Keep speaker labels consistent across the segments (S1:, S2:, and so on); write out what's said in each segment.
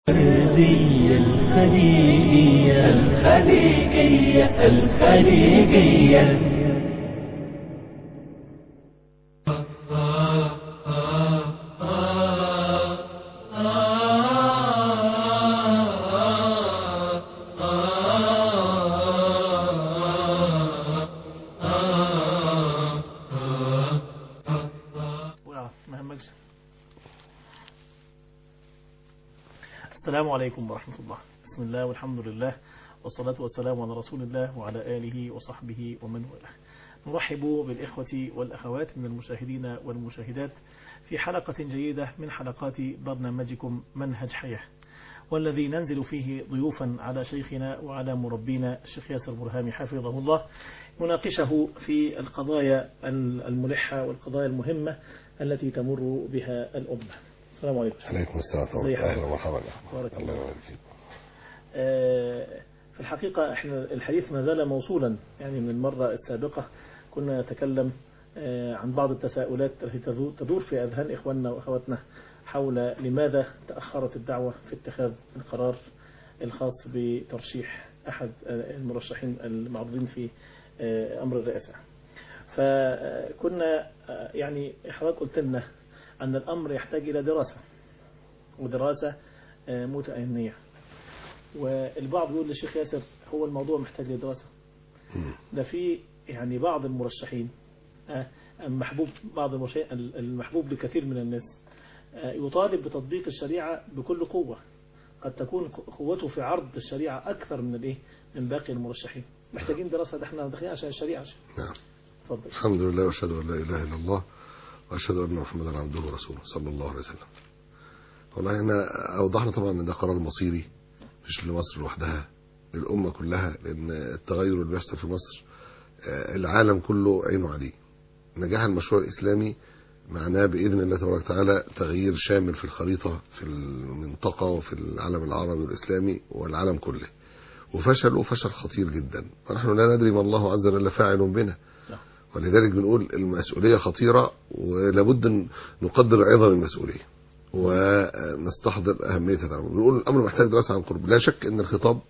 S1: الخليجية الخليجية الخليجية الخليجية
S2: وقع ما همكش السلام عليكم ورحمة الله بسم الله والحمد لله والصلاة والسلام على رسول الله وعلى آله وصحبه ومن والاه نرحب بالإخوة والأخوات من المشاهدين والمشاهدات في حلقة جيدة من حلقات برنامجكم منهج حياة والذي ننزل فيه ضيوفا على شيخنا وعلى مربينا الشيخ ياسر برهامي حفظه الله نناقشه في القضايا الملحة والقضايا المهمة التي تمر بها الأمة السلام عليكم
S3: عليكم السلام ورحمة
S2: الله
S3: الله
S2: يحفظك.
S3: أهلا ومرحبا
S2: بارك
S3: الله
S2: الله.
S3: يبارك فيك
S2: آه، في الحقيقة احنا الحديث ما زال موصولا يعني من المرة السابقة كنا نتكلم آه، عن بعض التساؤلات التي تدو- تدور في أذهان إخواننا وأخواتنا حول لماذا تأخرت الدعوة في اتخاذ القرار الخاص بترشيح أحد آه، المرشحين المعروضين في آه، أمر الرئاسة فكنا آه، يعني حضرتك قلت لنا أن الأمر يحتاج إلى دراسة ودراسة آه، متأنية والبعض يقول للشيخ ياسر هو الموضوع محتاج لدراسة
S3: مم.
S2: ده في يعني بعض المرشحين آه، المحبوب بعض المرشحين المحبوب لكثير من الناس آه، يطالب بتطبيق الشريعة بكل قوة قد تكون قوته في عرض الشريعة أكثر من الإيه من باقي المرشحين محتاجين دراسة ده احنا داخلين عشان الشريعة عشان.
S3: نعم
S2: اتفضل
S3: الحمد لله وأشهد أن لا إله إلا الله وأشهد أن محمدا عبده ورسوله صلى الله عليه وسلم والله احنا أوضحنا طبعا أن ده قرار مصيري مش لمصر لوحدها للأمة كلها لأن التغير اللي بيحصل في مصر آه، العالم كله عينه عليه نجاح المشروع الإسلامي معناه بإذن الله تبارك وتعالى تغيير شامل في الخريطة في المنطقة وفي العالم العربي والإسلامي والعالم كله وفشلوا فشل خطير جدا ونحن لا ندري ما الله عز وجل فاعل بنا
S2: نعم.
S3: ولذلك بنقول المسؤولية خطيرة ولابد أن نقدر عظم المسؤولية ونستحضر أهمية الأمر بنقول الأمر محتاج دراسة عن قرب لا شك أن الخطاب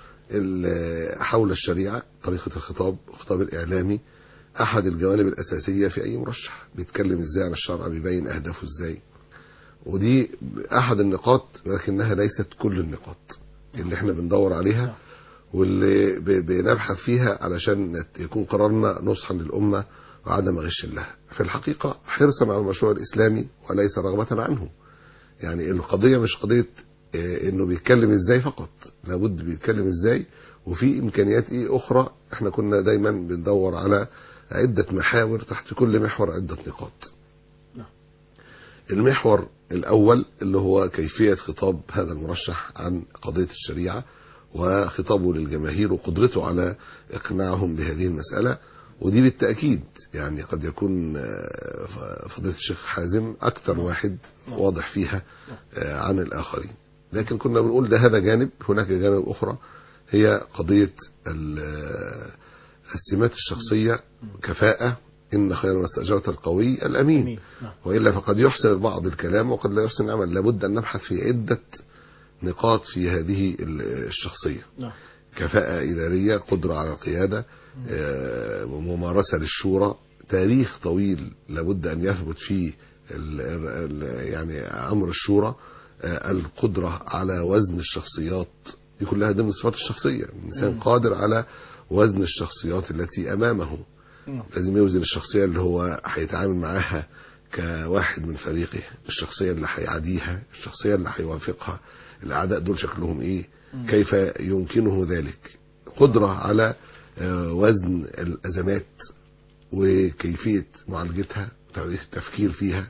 S3: ال- حول الشريعة طريقة الخطاب الخطاب الإعلامي أحد الجوانب الأساسية في أي مرشح بيتكلم إزاي عن الشرع بيبين أهدافه إزاي ودي أحد النقاط ولكنها ليست كل النقاط اللي احنا بندور عليها واللي ب- بنبحث فيها علشان نت- يكون قرارنا نصحا للأمة وعدم غش لها في الحقيقة حرصا على المشروع الإسلامي وليس رغبة عنه يعني القضية مش قضية آه، انه بيتكلم ازاي فقط لابد بيتكلم ازاي وفي امكانيات ايه اخرى احنا كنا دايما بندور على عدة محاور تحت كل محور عدة نقاط
S2: نعم.
S3: المحور الاول اللي هو كيفية خطاب هذا المرشح عن قضية الشريعة وخطابه للجماهير وقدرته على اقناعهم بهذه المسألة ودي بالتأكيد يعني قد يكون آه، فضيلة الشيخ حازم أكثر واحد واضح فيها آه، عن الآخرين لكن كنا بنقول ده هذا جانب هناك جانب أخرى هي قضية ال- آه، السمات الشخصية كفاءة إن خير ما استأجرت القوي الأمين
S2: أمين. نعم.
S3: وإلا فقد يحسن البعض الكلام وقد لا يحسن العمل لابد أن نبحث في عدة نقاط في هذه ال- الشخصية
S2: نعم
S3: كفاءة إدارية قدرة على القيادة آه، ممارسة للشورى تاريخ طويل لابد أن يثبت فيه ال ال يعني أمر الشورى آه، القدرة على وزن الشخصيات دي كلها ضمن الصفات الشخصية الإنسان
S2: مم.
S3: قادر على وزن الشخصيات التي أمامه
S2: نعم.
S3: لازم يوزن الشخصية اللي هو هيتعامل معاها كواحد من فريقه الشخصية اللي هيعاديها الشخصية اللي هيوافقها الأعداء دول شكلهم إيه
S2: مم.
S3: كيف يمكنه ذلك قدرة على آه، وزن الأزمات وكيفية معالجتها وطريقة التفكير فيها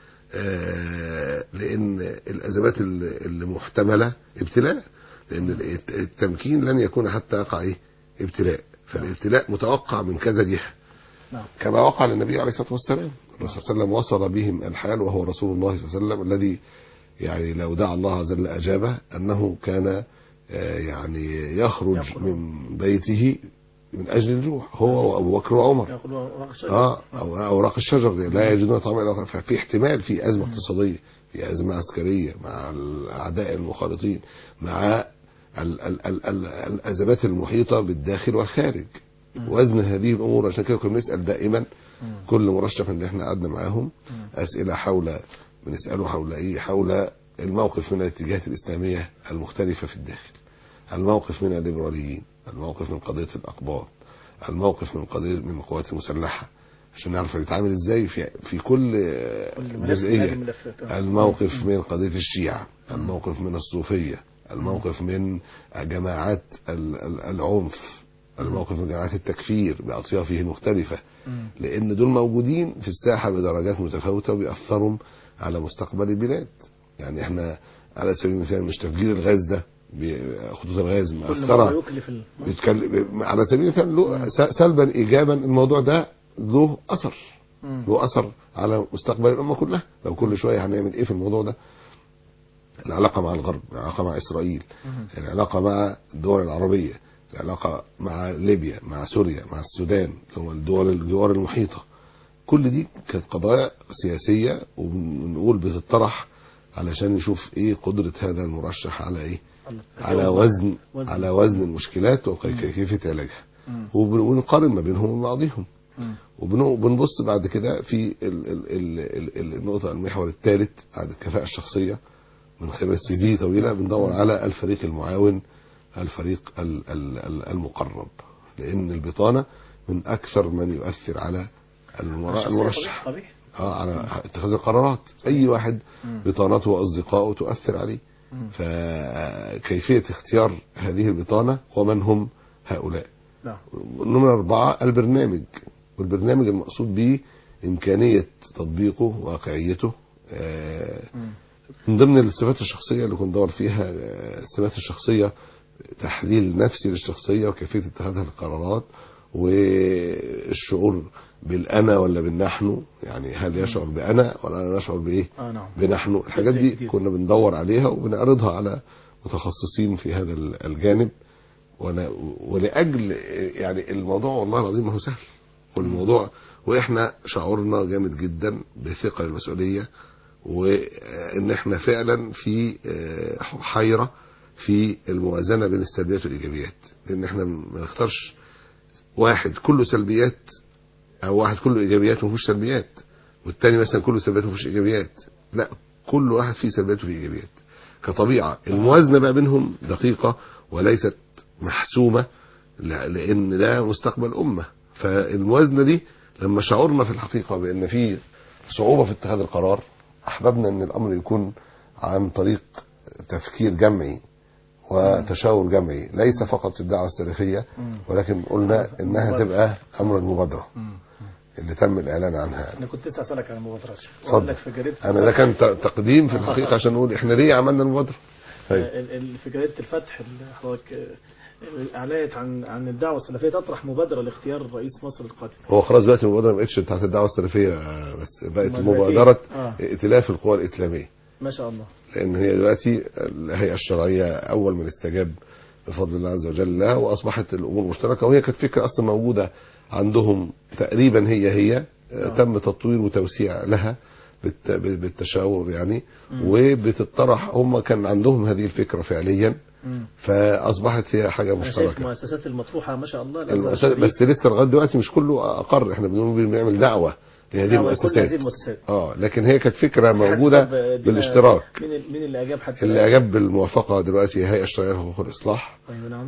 S3: آه، لأن الأزمات ال- المحتملة ابتلاء لأن الت- التمكين لن يكون حتى يقع إيه ابتلاء فالابتلاء متوقع من كذا جهة
S2: نعم
S3: كما وقع للنبي عليه الصلاة والسلام الرسول صلى الله عليه وسلم وصل بهم الحال وهو رسول الله صلى الله عليه وسلم الذي يعني لو دعا الله عز وجل أجابه أنه كان آه، يعني يخرج
S2: يخرج.
S3: من بيته من أجل الجوع هو وأبو بكر وعمر
S2: يأخذ ورق الشجر.
S3: اه او اوراق الشجر دي لا يجدون طعاما الا ففي احتمال في ازمه اقتصاديه في ازمه عسكريه مع الاعداء المخالطين مع ال ال ال ال الازمات المحيطه بالداخل والخارج وزن هذه الامور عشان كده كنا بنسال دائما كل مرشح اللي احنا قعدنا معاهم اسئله حول بنساله حول ايه حول الموقف من الاتجاهات الاسلاميه المختلفه في الداخل الموقف من الليبراليين الموقف من قضيه الاقباط الموقف من قضيه من القوات المسلحه عشان نعرف يتعامل ازاي في في كل
S2: كل ملف من هذه
S3: جزئيه
S2: الملفات آه.
S3: الموقف من قضيه الشيعه الموقف من الصوفيه الموقف من جماعات ال- ال- العنف الموقف من جماعات التكفير باطيافه المختلفه
S2: مم.
S3: لان دول موجودين في الساحه بدرجات متفاوته وبيأثروا على مستقبل البلاد يعني احنا على سبيل المثال مش تفجير الغاز ده ب- خطوط الغاز
S2: كل ما
S3: مأثرة
S2: يكلف ال-
S3: بيتكلم على سبيل المثال له س- سلبا ايجابا الموضوع ده له اثر
S2: مم.
S3: له اثر على مستقبل الامه كلها لو كل شويه هنعمل ايه في الموضوع ده العلاقه مع الغرب العلاقه مع اسرائيل
S2: مم.
S3: العلاقه مع الدول العربيه العلاقه مع ليبيا مع سوريا مع السودان اللي هو الدول الجوار المحيطه كل دي كانت قضايا سياسيه وبنقول بتطرح علشان نشوف ايه قدره هذا المرشح على ايه على وزن
S2: وزن.
S3: على وزن المشكلات وكيفيه علاجها
S2: مم.
S3: وبن- ونقارن ما بينهم وبين بعضهم
S2: مم.
S3: وبن- وبنبص بعد كده في ال ال ال ال ال النقطة المحور الثالث بعد الكفاءة الشخصية من خلال سي في طويلة بندور على الفريق المعاون الفريق ال ال ال المقرب لأن البطانة من أكثر من يؤثر على المرا-
S2: الشخصية
S3: المرشح
S2: طبيعي
S3: اه على اتخاذ القرارات أي واحد
S2: مم.
S3: بطانته وأصدقائه تؤثر عليه
S2: مم.
S3: فكيفية اختيار هذه البطانة ومن هم هؤلاء
S2: نعم
S3: نمرة أربعة البرنامج والبرنامج المقصود به إمكانية تطبيقه واقعيته آه،
S2: مم.
S3: من ضمن الصفات الشخصية اللي كنت دور فيها آه، الصفات الشخصية تحليل نفسي للشخصية وكيفية اتخاذها القرارات والشعور بالأنا ولا بالنحن يعني هل يشعر بأنا ولا نشعر بإيه
S2: اه نعم
S3: بنحن الحاجات دي
S2: كتير.
S3: كنا بندور عليها وبنعرضها على متخصصين في هذا الجانب ون- ولاجل يعني الموضوع والله العظيم ما هو سهل والموضوع واحنا شعورنا جامد جدا بثقه المسؤوليه وان احنا فعلا في آه، حيره في الموازنه بين السلبيات والايجابيات لان احنا ما نختارش واحد كله سلبيات او واحد كله ايجابيات وما فيهوش سلبيات والتاني مثلا كله سلبيات وما فيهوش ايجابيات لا كل واحد فيه سلبيات وفيه ايجابيات كطبيعه الموازنه بقى بينهم دقيقه وليست محسومه لا- لان ده مستقبل امه فالموازنه دي لما شعرنا في الحقيقه بان في صعوبه في اتخاذ القرار احببنا ان الامر يكون عن طريق تفكير جمعي وتشاور جمعي ليس فقط في الدعوه السلفيه
S2: مم.
S3: ولكن قلنا انها
S2: مبادرة.
S3: تبقى امر المبادره
S2: مم.
S3: اللي تم الاعلان عنها
S2: انا كنت لسه اسالك عن المبادرات
S3: اتفضل.
S2: واقول لك في جريده
S3: انا ده كان ت- تقديم في الحقيقه عشان نقول احنا ليه عملنا المبادره طيب.
S2: ال- ال- في جريده الفتح اللي حضرتك آه، اعلنت عن عن الدعوه السلفيه تطرح مبادره لاختيار رئيس مصر القادم
S3: هو خلاص دلوقتي المبادره ما بقتش بتاعت الدعوه السلفيه آه، بس بقت
S2: أمال
S3: مبادره
S2: بقت إيه؟ آه.
S3: ائتلاف القوى الاسلاميه
S2: ما شاء الله
S3: لان هي دلوقتي الهيئه الشرعيه اول من استجاب بفضل الله عز وجل لها واصبحت الامور مشتركه وهي كانت فكره اصلا موجوده عندهم تقريبا هي هي آه،
S2: آه.
S3: تم تطوير وتوسيع لها بالت- بالتشاور يعني
S2: مم.
S3: وبتطرح هم كان عندهم هذه الفكره فعليا
S2: مم.
S3: فاصبحت هي حاجه
S2: انا شايف
S3: مشتركه
S2: المؤسسات المطروحه ما شاء الله الأزهر
S3: المؤسسات
S2: الشريف.
S3: بس لسه لغايه دلوقتي مش كله اقر احنا بنقول بنعمل دعوه لهذه
S2: دعوة كل
S3: المؤسسات
S2: هذه المؤسسات
S3: اه لكن هي كانت فكره
S2: حتى
S3: موجوده
S2: طب دينا-
S3: بالاشتراك
S2: مين ال- مين اللي اجاب حتى
S3: اللي اجاب بالموافقه دلوقتي الهيئه الشرعيه لحقوق الاصلاح
S2: ايوه نعم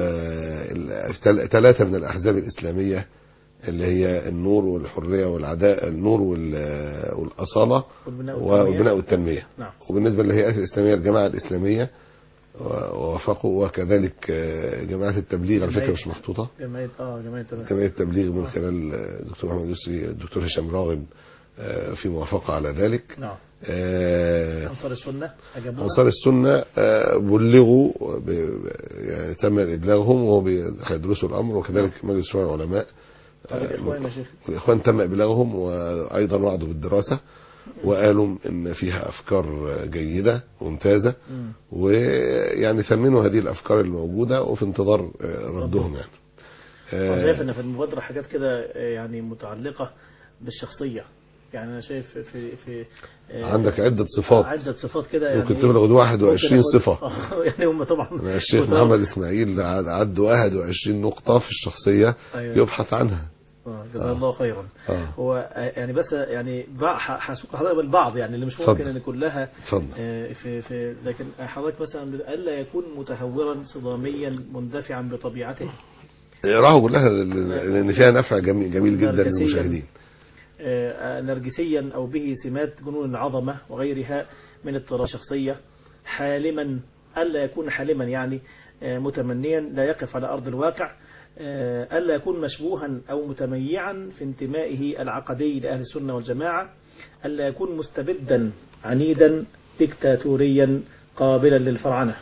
S3: ثلاثه من الاحزاب الاسلاميه اللي هي النور والحريه والعداء النور وال- والاصاله
S2: والبناء والتنمية.
S3: والبناء والتنميه
S2: نعم
S3: وبالنسبه للهيئات الاسلاميه الجماعه الاسلاميه ووافقوا وكذلك آه، جماعه التبليغ على فكره مش محطوطه
S2: جمعيه اه جمعيه تمام
S3: جمعيه التبليغ من خلال الدكتور محمد يسري الدكتور هشام راغب آه، في موافقه على ذلك
S2: نعم
S3: آه،
S2: انصار السنه اجابوها
S3: انصار السنه آه، بلغوا ب- ب- يعني تم ابلاغهم وهو بي- هيدرسوا الامر وكذلك مجلس شورى العلماء
S2: طب الاخوان يا شيخ
S3: والاخوان تم ابلاغهم وايضا وعدوا بالدراسه وقالوا ان فيها افكار جيده ممتازه
S2: مم.
S3: ويعني ثمنوا هذه الافكار الموجوده وفي انتظار آه، ردهم يعني
S2: أنا شايف
S3: آه،
S2: ان في المبادره حاجات كده آه، يعني متعلقه بالشخصيه يعني انا شايف في في آه،
S3: عندك عدة صفات
S2: عدة صفات كده يعني
S3: ممكن
S2: إيه؟
S3: تبلغ 21
S2: ممكن آخد-
S3: صفة
S2: آه، يعني هم طبعا
S3: أنا الشيخ
S2: متوقع-
S3: محمد اسماعيل عد- عد 21 نقطة في الشخصية
S2: أيوة.
S3: يبحث عنها
S2: آه، جزاه الله خيرا
S3: اه
S2: هو آه، يعني بس يعني بع- ح- هسوق حضرتك بالبعض يعني اللي مش ممكن
S3: اتفضل.
S2: ان كلها
S3: اتفضل
S2: آه، في في لكن حضرتك مثلا الا يكون متهورا صداميا مندفعا بطبيعته
S3: اقراها كلها لان لأن فيها نفع جميل, جميل جدا
S2: نرجسياً.
S3: للمشاهدين
S2: آه، نرجسيا أو به سمات جنون العظمة وغيرها من اضطراب الشخصية حالما ألا يكون حالما يعني آه، متمنيا لا يقف على أرض الواقع آه، ألا يكون مشبوها أو متميعا في انتمائه العقدي لأهل السنة والجماعة ألا يكون مستبدا عنيدا ديكتاتوريا قابلا للفرعنة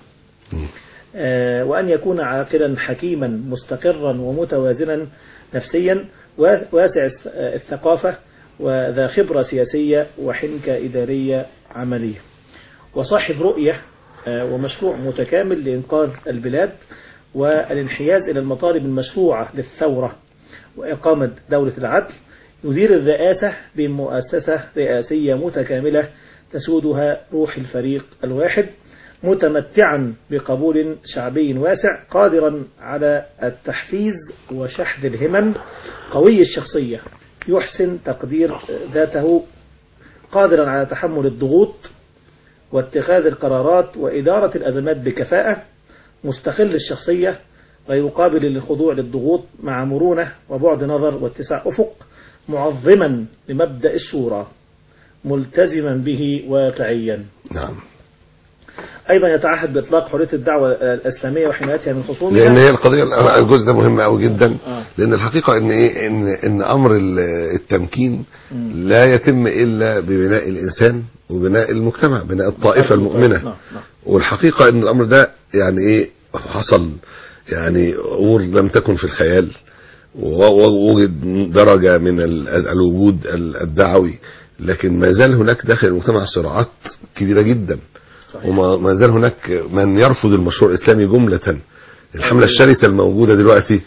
S2: آه، وأن يكون عاقلا حكيما مستقرا ومتوازنا نفسيا وا- واسع الث- آه، الثقافة وذا خبرة سياسية وحنكة إدارية عملية وصاحب رؤية آه، ومشروع متكامل لإنقاذ البلاد والانحياز إلى المطالب المشروعة للثورة وإقامة دولة العدل يدير الرئاسة بمؤسسة رئاسية متكاملة تسودها روح الفريق الواحد متمتعا بقبول شعبي واسع قادرا على التحفيز وشحذ الهمم قوي الشخصية يحسن تقدير ذاته قادرا على تحمل الضغوط واتخاذ القرارات وإدارة الأزمات بكفاءة مستقل الشخصية غير قابل للخضوع للضغوط مع مرونة وبعد نظر واتساع أفق معظما لمبدأ الشورى ملتزما به واقعيا
S3: نعم
S2: أيضا يتعهد بإطلاق حرية الدعوة الإسلامية وحمايتها من خصومها
S3: لان هي القضيه الجزء ده مهم قوي جدا
S2: آه.
S3: لان الحقيقه ان ايه ان ان امر ال- التمكين
S2: مم.
S3: لا يتم الا ببناء الانسان وبناء المجتمع بناء الطائفه المؤمنه
S2: نعم نعم
S3: والحقيقة ان الامر ده يعني ايه حصل يعني امور لم تكن في الخيال و- ووجد درجة من ال- الوجود ال- الدعوي لكن ما زال هناك داخل المجتمع صراعات كبيرة جدا
S2: صحيح.
S3: وما ما زال هناك من يرفض المشروع الاسلامي جملة الحملة الشرسة الموجودة دلوقتي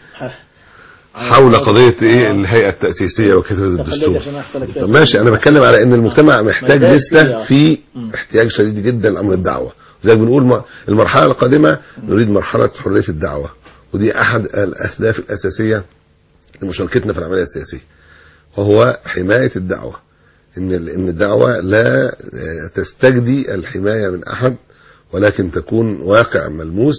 S3: حول قضية ايه الهيئة التأسيسية وكتابة
S2: طب خليك
S3: الدستور
S2: عشان أحصلك فيها
S3: طب ماشي انا بتكلم على ان المجتمع محتاج
S2: محتاج
S3: لسه
S2: فيها.
S3: في
S2: مم.
S3: احتياج شديد جدا لامر الدعوه زي ما بنقول م- المرحله القادمه نريد مرحله حريه الدعوه ودي احد الاهداف الاساسيه لمشاركتنا في العمليه السياسيه وهو حمايه الدعوه ان ال- ان الدعوه لا آه، تستجدي الحمايه من احد ولكن تكون واقع ملموس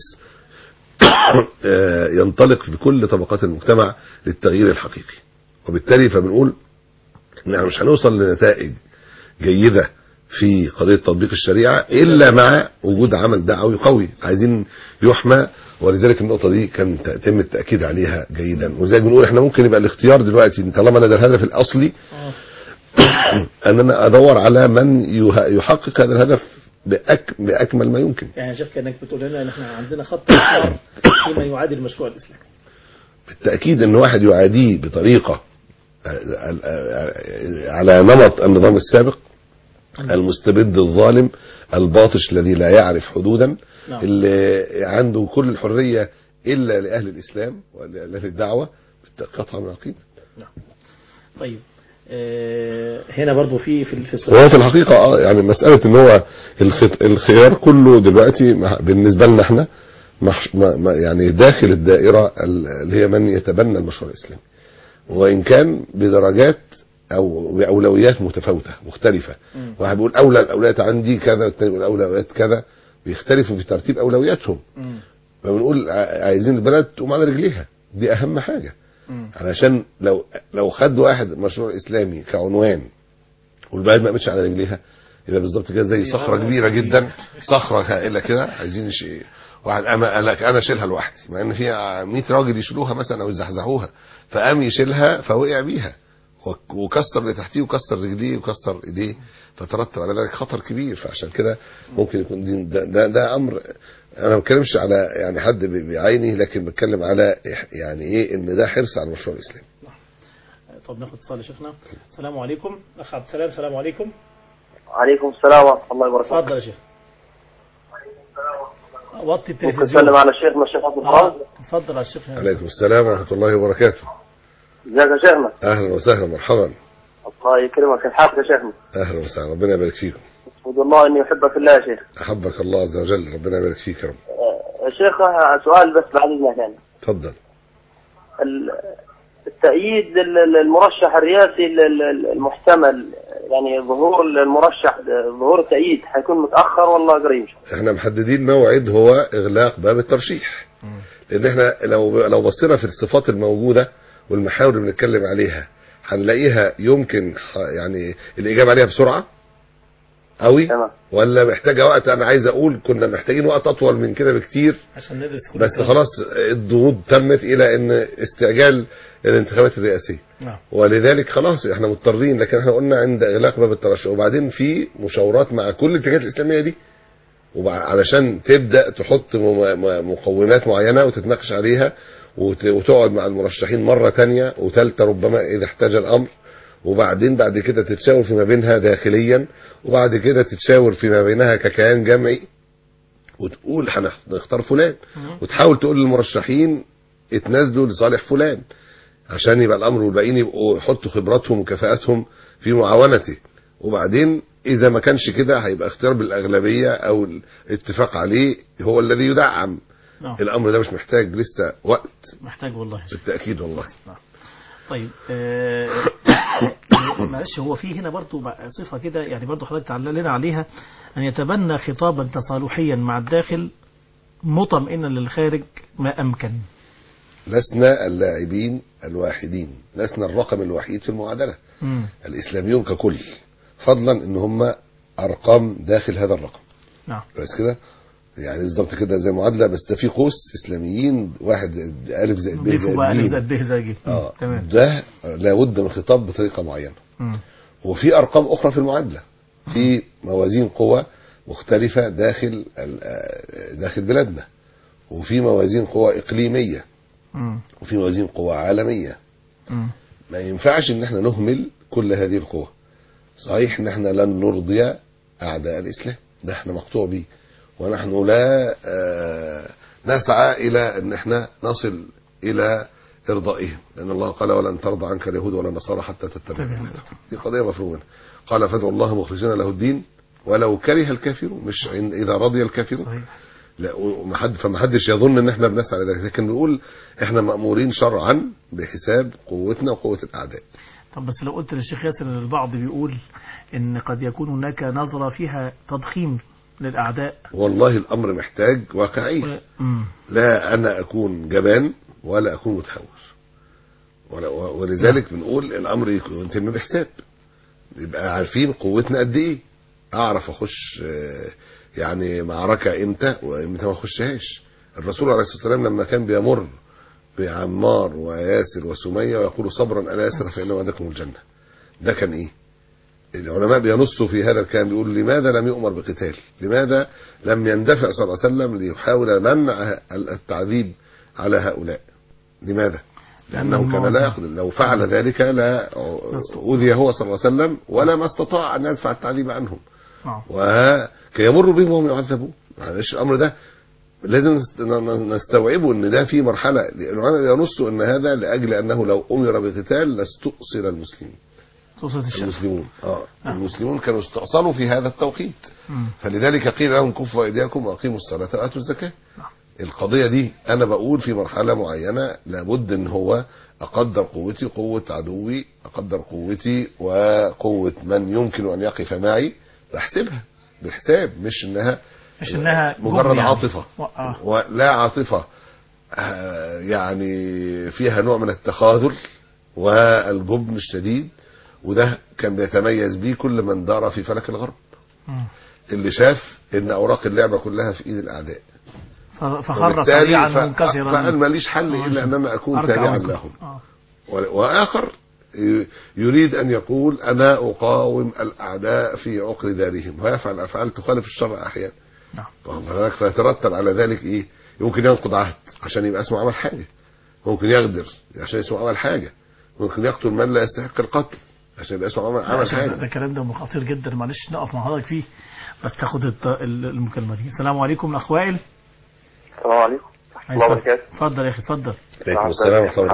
S3: آه، ينطلق بكل طبقات المجتمع للتغيير الحقيقي وبالتالي فبنقول ان احنا مش هنوصل لنتائج جيدة في قضية تطبيق الشريعة إلا مع وجود عمل دعوي قوي عايزين يحمى ولذلك النقطة دي كان ت- يتم التأكيد عليها جيدا وزي ما بنقول احنا ممكن يبقى الاختيار دلوقتي طالما انا ده الهدف الأصلي
S2: آه.
S3: ان انا ادور على من يه- يحقق هذا الهدف بأك بأكمل ما يمكن
S2: يعني يا شيخ كأنك بتقول لنا ان احنا عندنا خط احمر فيما يعادل المشروع الاسلامي
S3: بالتأكيد ان واحد يعاديه بطريقة على نمط النظام السابق المستبد الظالم الباطش الذي لا يعرف حدودا
S2: نعم.
S3: اللي عنده كل الحرية إلا لأهل الإسلام ولأهل الدعوة قطعا ويقينا
S2: طيب آه، هنا برضو في في في
S3: وهو
S2: السؤال
S3: في الحقيقة اه يعني مسألة ان هو الخط- الخيار كله دلوقتي مع- بالنسبة لنا احنا مح- ما- ما- يعني داخل الدائرة ال- اللي هي من يتبنى المشروع الإسلامي وإن كان بدرجات أو بأولويات متفاوتة مختلفة
S2: مم.
S3: واحد بيقول أولى الأولويات عندي كذا والتاني يقول أولويات كذا بيختلفوا في ترتيب أولوياتهم
S2: مم.
S3: فبنقول ع- عايزين البلد تقوم على رجليها دي أهم حاجة
S2: مم.
S3: علشان لو لو خد واحد مشروع اسلامي كعنوان والبلد ما قامتش على رجليها يبقى بالظبط كده زي صخره كبيره جدا صخره هائله كده عايزين شيء واحد قام قال لك انا اشيلها لوحدي مع ان في 100 راجل يشيلوها مثلا او يزحزحوها فقام يشيلها فوقع بيها وك- وكسر اللي تحتيه وكسر رجليه وكسر ايديه فترتب على ذلك خطر كبير فعشان كده ممكن يكون دي ده, ده, ده امر انا ما بتكلمش على يعني حد ب- بعينه لكن بتكلم على إح- يعني ايه ان ده حرص على المشروع الاسلامي
S2: طب ناخد اتصال يا شيخنا السلام عليكم اخ عبد السلام السلام عليكم
S4: عليكم السلام ورحمة الله وبركاته
S2: اتفضل يا شيخ وطي
S4: ممكن
S2: التلفزيون
S4: تسلم على شيخنا الشيخ عبد الفراز
S2: آه، اتفضل على الشيخ
S3: عليكم السلام ورحمه الله وبركاته
S4: ازيك يا شيخنا
S3: اهلا وسهلا مرحبا
S4: الله يكرمك كيف حالك يا شيخنا؟
S3: اهلا وسهلا ربنا يبارك فيكم
S4: أشهد الله إني أحبك في الله يا شيخ.
S3: احبك الله عز وجل ربنا يبارك فيك يا رب
S4: آه، شيخ آه، سؤال بس بعد إذنك يعني.
S3: اتفضل
S4: ال- التأييد ال- ال- المرشح الرئاسي ال- ال- المحتمل يعني ظهور المرشح ظهور التأييد حيكون متأخر ولا قريب؟
S3: احنا محددين موعد هو اغلاق باب الترشيح لان احنا لو لو بصينا في الصفات الموجوده والمحاور اللي بنتكلم عليها هنلاقيها يمكن ح- يعني الاجابه عليها بسرعه قوي
S4: تمام.
S3: ولا محتاجه وقت انا عايز اقول كنا محتاجين وقت اطول من كده بكتير
S2: عشان ندرس كل
S3: بس
S2: الكلام.
S3: خلاص الضغوط تمت الى ان استعجال الانتخابات الرئاسيه
S2: نعم
S3: ولذلك خلاص احنا مضطرين لكن احنا قلنا عند اغلاق باب الترشح وبعدين في مشاورات مع كل الاتجاهات الاسلاميه دي وبع- علشان تبدا تحط مم- م- مقومات معينه وتتناقش عليها وت- وتقعد مع المرشحين مره تانية وثالثه ربما اذا احتاج الامر وبعدين بعد كده تتشاور فيما بينها داخليا وبعد كده تتشاور فيما بينها ككيان جمعي وتقول هنختار فلان وتحاول تقول للمرشحين اتنازلوا لصالح فلان عشان يبقى الامر والباقيين يبقوا يحطوا خبراتهم وكفاءاتهم في معاونته وبعدين اذا ما كانش كده هيبقى اختيار بالاغلبيه او الاتفاق عليه هو الذي يدعم
S2: نعم
S3: الامر ده مش محتاج لسه وقت
S2: محتاج والله
S3: بالتاكيد والله
S2: طيب آه، معلش هو في هنا برضو صفة كده يعني برضو حضرتك تعلق لنا عليها أن يتبنى خطابا تصالحيا مع الداخل مطمئنا للخارج ما أمكن
S3: لسنا اللاعبين الواحدين لسنا الرقم الوحيد في المعادله
S2: مم.
S3: الاسلاميون ككل فضلا ان هم ارقام داخل هذا الرقم
S2: نعم
S3: كويس كده يعني بالظبط كده زي معادله بس ده في قوس اسلاميين واحد الف زائد ب
S2: ضيفوا بقى ألف
S3: زائد
S2: زائد
S3: ج
S2: به زائد ج.
S3: اه
S2: تمام
S3: ده لابد من خطاب بطريقه معينه
S2: مم.
S3: وفي ارقام اخرى في المعادله في موازين قوى مختلفه داخل ال- آه، داخل بلادنا وفي موازين قوى اقليميه
S2: مم.
S3: وفي موازين قوى عالميه
S2: مم.
S3: ما ينفعش ان احنا نهمل كل هذه القوى صحيح ان احنا لن نرضي اعداء الاسلام ده احنا مقطوع به ونحن لا آه، نسعى الى ان احنا نصل الى ارضائهم لان الله قال ولن ترضى عنك اليهود ولا النصارى حتى تتبع
S2: تتبع
S3: ملتهم دي قضيه مفروغ منها قال فادعوا الله مخلصين له الدين ولو كره الكافرون مش عند- اذا رضي الكافرون
S2: صحيح
S3: لا وما حد فما حدش يظن ان احنا بنسعى لذلك لكن بنقول احنا مامورين شرعا بحساب قوتنا وقوه الاعداء
S2: طب بس لو قلت للشيخ ياسر ان البعض بيقول ان قد يكون هناك نظرة فيها تضخيم للأعداء
S3: والله الامر محتاج واقعيه
S2: مم.
S3: لا انا اكون جبان ولا اكون متهور ولا- ولذلك بنقول الامر يكون يتم بحساب يبقى عارفين قوتنا قد ايه اعرف اخش آه، يعني معركه امتى وامتى ما اخشهاش الرسول عليه الصلاه والسلام لما كان بيمر بعمار وياسر وسميه ويقول صبرا الا ياسر فان وعدكم الجنه ده كان ايه العلماء بينصوا في هذا الكلام بيقول لماذا لم يؤمر بقتال لماذا لم يندفع صلى الله عليه وسلم ليحاول منع التعذيب على هؤلاء لماذا لأنه كان لا يقدر لو فعل ذلك لا أوذي هو صلى الله عليه وسلم ولا ما استطاع أن يدفع التعذيب عنهم
S2: نعم
S3: وكي يمر بهم وهم يعذبون معلش الأمر ده لازم نست- ن- نستوعبه ان ده في مرحله العلماء ينصوا ان هذا لاجل انه لو امر بقتال لاستؤصل المسلمين
S2: توصلة الشمس
S3: المسلمون اه المسلمون كانوا استأصلوا في هذا التوقيت
S2: مم.
S3: فلذلك قيل لهم كفوا ايديكم واقيموا الصلاه واتوا الزكاه القضيه دي انا بقول في مرحله معينه لابد ان هو اقدر قوتي قوه عدوي اقدر قوتي وقوه من يمكن ان يقف معي بحسبها بحساب مش انها
S2: مش انها
S3: مجرد
S2: جبن يعني.
S3: عاطفه
S2: و- آه.
S3: ولا عاطفه آه، يعني فيها نوع من التخاذل والجبن الشديد وده كان بيتميز بيه كل من دار في فلك الغرب
S2: مم.
S3: اللي شاف ان اوراق اللعبه كلها في ايد الاعداء
S2: ف- فخر
S3: وبالتالي
S2: سريعا
S3: ف-
S2: منكسرا
S3: فقال ماليش حل الا ان انا اكون
S2: أركع
S3: تابعا
S2: وأسجد.
S3: لهم
S2: آه.
S3: و- واخر ي- يريد ان يقول انا اقاوم الاعداء في عقر دارهم ويفعل افعال تخالف الشرع احيانا
S2: نعم.
S3: فهناك فيترتب على ذلك ايه يمكن ينقض عهد عشان يبقى اسمه عمل حاجه ممكن يغدر عشان اسمه عمل حاجه ممكن يقتل من لا يستحق القتل عشان يبقى اسمه عمل, عمل
S2: عشان ده
S3: حاجه
S2: الكلام ده خطير جدا معلش نقف مع حضرتك فيه بس تاخد الت- ال- المكالمه دي السلام عليكم الاخ وائل
S4: السلام عليكم ورحمة الله وبركاته
S2: اتفضل يا اخي اتفضل
S3: عليكم السلام ورحمه الله وبركاته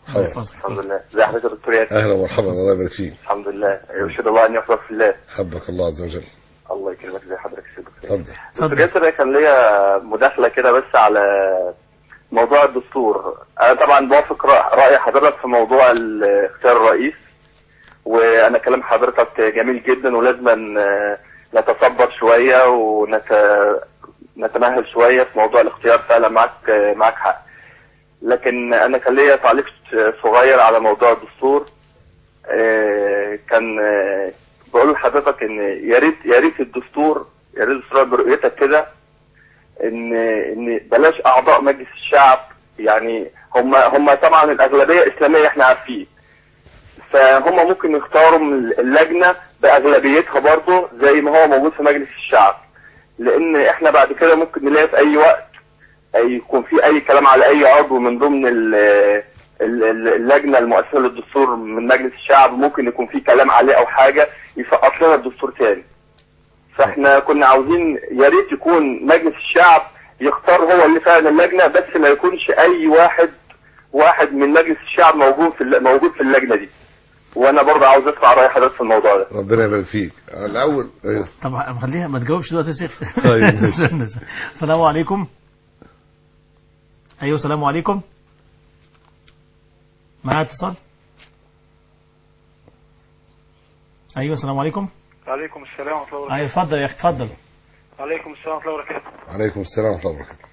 S2: الله يحفظك.
S5: الحمد لله ازي حضرتك يا دكتور ياسر
S3: اهلا ومرحبا الله يبارك فيك
S5: الحمد لله يرشد الله ان يحفظك في الله
S3: حبك الله عز وجل
S5: الله يكرمك زي حضرتك يا دكتور
S3: اتفضل
S5: دكتور
S2: اتفضل.
S5: ياسر كان ليا مداخله كده بس على موضوع الدستور انا طبعا بوافق رأ- راي حضرتك في موضوع ال- اختيار الرئيس وانا كلام حضرتك جميل جدا ولازم نتصبر شويه ونتمهل شويه في موضوع الاختيار فعلا معاك معاك حق لكن انا كان ليا تعليق صغير على موضوع الدستور آه، كان آه، بقول لحضرتك ان يا ريت يا ريت الدستور يا ريت الدستور برؤيتك كده ان ان بلاش اعضاء مجلس الشعب يعني هم هم طبعا الاغلبيه اسلاميه احنا عارفين فهم ممكن يختاروا من اللجنه باغلبيتها برضه زي ما هو موجود في مجلس الشعب لان احنا بعد كده ممكن نلاقي في اي وقت أي يكون في اي كلام على اي عضو من ضمن ال- ال- ال- اللجنه المؤسسه للدستور من مجلس الشعب ممكن يكون في كلام عليه او حاجه يسقط لنا الدستور تاني فاحنا كنا عاوزين يا ريت يكون مجلس الشعب يختار هو اللي فعلا اللجنه بس ما يكونش اي واحد واحد من مجلس الشعب موجود في الل- موجود في اللجنه دي وانا برضه عاوز اسمع راي حضرتك في الموضوع ده
S3: ربنا يبارك فيك الاول أيوه.
S2: طبعا خليها ما تجاوبش دلوقتي يا شيخ
S3: طيب، ماشي.
S2: السلام عليكم ايوه السلام عليكم معايا اتصال ايوه السلام عليكم
S6: عليكم السلام ورحمة الله
S2: ايوه
S6: وبركاته
S2: اتفضل يا اخي اتفضل
S6: عليكم السلام ورحمة الله وبركاته
S3: عليكم السلام ورحمه الله وبركاته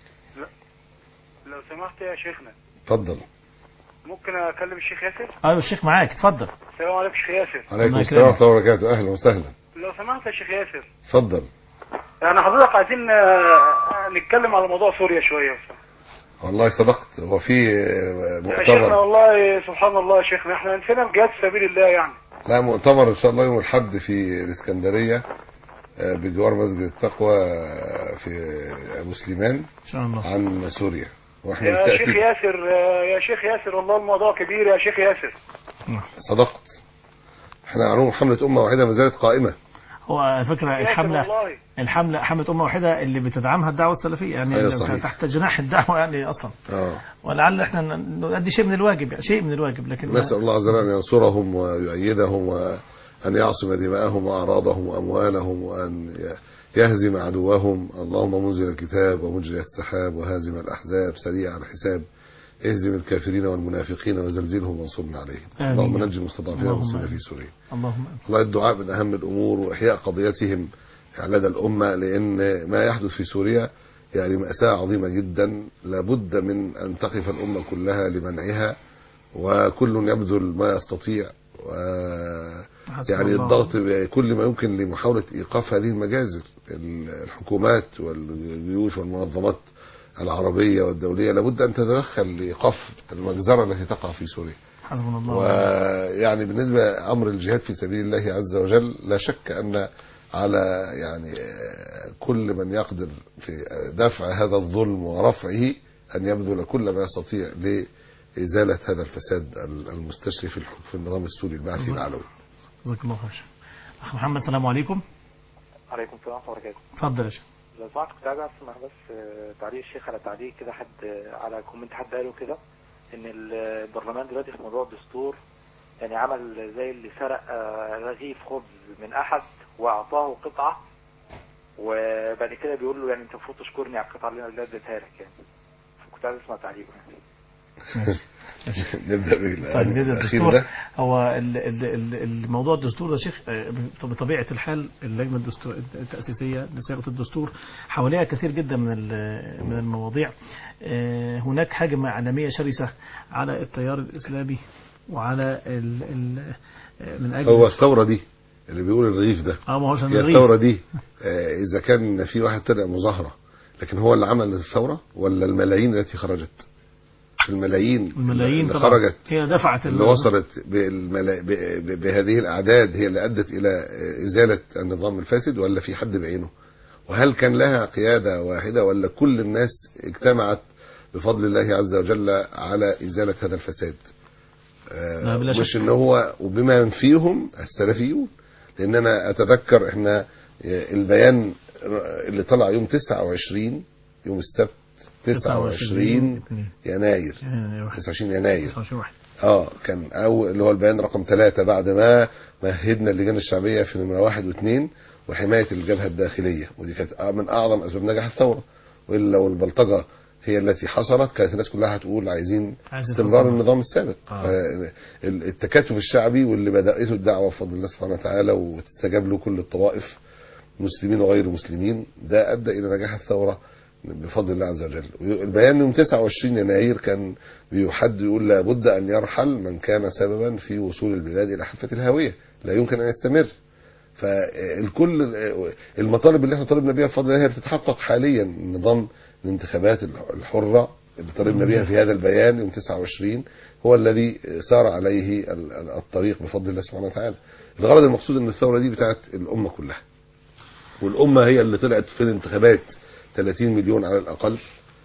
S6: لو سمحت يا شيخنا
S3: اتفضل
S6: ممكن أكلم الشيخ ياسر
S2: ايوه الشيخ معاك اتفضل
S6: السلام عليكم شيخ ياسر
S3: عليكم
S2: الله
S3: السلام
S2: يكرمك.
S3: ورحمه الله وبركاته اهلا وسهلا
S6: لو سمحت يا شيخ ياسر
S3: اتفضل
S6: يعني حضرتك عايزين آه، نتكلم على موضوع سوريا شوية
S3: والله صدقت هو في
S6: يا شيخنا
S3: مؤتمر
S6: والله سبحان الله يا شيخنا احنا نسينا بجهاد في سبيل الله يعني
S3: لا مؤتمر ان شاء الله يوم الاحد في الاسكندريه آه، بجوار مسجد التقوى آه، في ابو سليمان
S2: ان شاء الله
S3: عن سوريا واحنا
S6: يا شيخ
S3: بالتاكيد
S6: ياسر آه، يا شيخ ياسر والله الموضوع كبير يا شيخ ياسر
S3: صدقت احنا علوم حمله امه واحده ما زالت قائمه
S2: هو على فكره
S6: ياسر
S2: الحمله
S6: والله
S2: الحمله حمله امه واحده اللي بتدعمها الدعوه السلفيه يعني
S3: أيوة
S2: اللي
S3: صحيح.
S2: تحت جناح الدعوه يعني اصلا
S3: اه
S2: ولعل احنا ن- نؤدي شيء من الواجب يعني شيء من الواجب لكن
S3: نسال الله عز وجل ان ينصرهم ويؤيدهم وان يعصم دماءهم واعراضهم واموالهم وان ي- يهزم عدوهم اللهم منزل الكتاب ومجري السحاب وهازم الاحزاب سريع الحساب اهزم الكافرين والمنافقين وزلزلهم وانصرنا عليهم
S2: آمين.
S3: اللهم نجي المستضعفين
S2: اللهم
S3: والمسلمين
S2: آمين.
S3: في سوريا
S2: اللهم
S3: والله الدعاء من أهم الأمور وإحياء قضيتهم لدى الأمة لأن ما يحدث في سوريا يعني مأساة عظيمة جدا لابد من أن تقف الأمة كلها لمنعها وكل يبذل ما يستطيع و
S2: حسبنا
S3: يعني
S2: الله.
S3: الضغط بكل ما يمكن لمحاولة إيقاف هذه المجازر الحكومات والجيوش والمنظمات العربية والدولية لابد أن تتدخل لإيقاف المجزرة التي تقع في سوريا
S2: حسبنا الله
S3: ويعني بالنسبة أمر الجهاد في سبيل الله عز وجل لا شك أن على يعني آه، كل من يقدر في دفع هذا الظلم ورفعه أن يبذل كل ما يستطيع لإزالة هذا الفساد المستشري في الحكم في النظام السوري البعثي العلوي
S2: جزاك الله خير اخ محمد السلام عليكم
S7: عليكم السلام ورحمة الله وبركاته
S2: اتفضل يا شيخ
S7: لو سمحت كنت عايز اسمع بس آه، تعليق الشيخ على تعليق كده حد آه، على كومنت حد قاله كده ان البرلمان دلوقتي في موضوع الدستور يعني عمل زي اللي سرق آه، رغيف خبز من احد واعطاه قطعة وبعد كده بيقول له يعني انت المفروض تشكرني على القطعة اللي انا اديتها لك يعني فكنت عايز اسمع تعليقه يعني
S3: نبدأ بالأخير
S2: طيب نبدا الدستور
S3: ده
S2: هو ال- ال- ال- الموضوع الدستور ده شيخ آه، بطبيعه الحال اللجنه الدستور التاسيسيه لصياغه الدستور حواليها كثير جدا من ال- من المواضيع آه، هناك هجمه اعلاميه شرسه على التيار الاسلامي وعلى ال ال آه، من اجل
S3: هو الثورة دي اللي بيقول الرغيف ده
S2: اه ما هوش
S3: هي
S2: الرغيف.
S3: الثورة دي آه، إذا كان في واحد طلع مظاهرة لكن هو اللي عمل الثورة ولا الملايين التي خرجت الملايين
S2: الملايين
S3: اللي
S2: طبعا
S3: خرجت
S2: هي دفعت
S3: اللي وصلت بالملا... ب... ب... بهذه الأعداد هي اللي أدت إلى إزالة النظام الفاسد ولا في حد بعينه وهل كان لها قيادة واحدة ولا كل الناس اجتمعت بفضل الله عز وجل على إزالة هذا الفساد آه،
S2: لا، بلا
S3: مش
S2: شك.
S3: ان هو وبما ينفيهم السلفيون لان انا اتذكر احنا البيان اللي طلع يوم 29 يوم السبت 29
S2: اتنين.
S3: يناير
S2: يعني واحد.
S3: 29 يناير
S2: 29 واحد
S3: اه كان أول اللي هو البيان رقم ثلاثة بعد ما مهدنا اللجان الشعبية في نمرة واحد واثنين وحماية الجبهة الداخلية ودي كانت من أعظم أسباب نجاح الثورة وإلا لو البلطجة هي التي حصلت كانت الناس كلها هتقول عايزين
S2: عايز
S3: استمرار
S2: يتفضل.
S3: النظام السابق
S2: آه.
S3: فالتكاتف الشعبي واللي بدأته الدعوة بفضل الله سبحانه وتعالى واستجاب له كل الطوائف مسلمين وغير مسلمين ده أدى إلى نجاح الثورة بفضل الله عز وجل البيان يوم 29 يناير كان بيحد يقول لابد أن يرحل من كان سببا في وصول البلاد إلى حافة الهاوية لا يمكن أن يستمر فالكل المطالب اللي احنا طالبنا بيها بفضل الله هي بتتحقق حاليا نظام الانتخابات الحرة اللي طالبنا بيها في هذا البيان يوم 29 هو الذي سار عليه ال- ال- الطريق بفضل الله سبحانه وتعالى الغرض المقصود ان الثورة دي بتاعت الأمة كلها والأمة هي اللي طلعت في الانتخابات 30 مليون على الأقل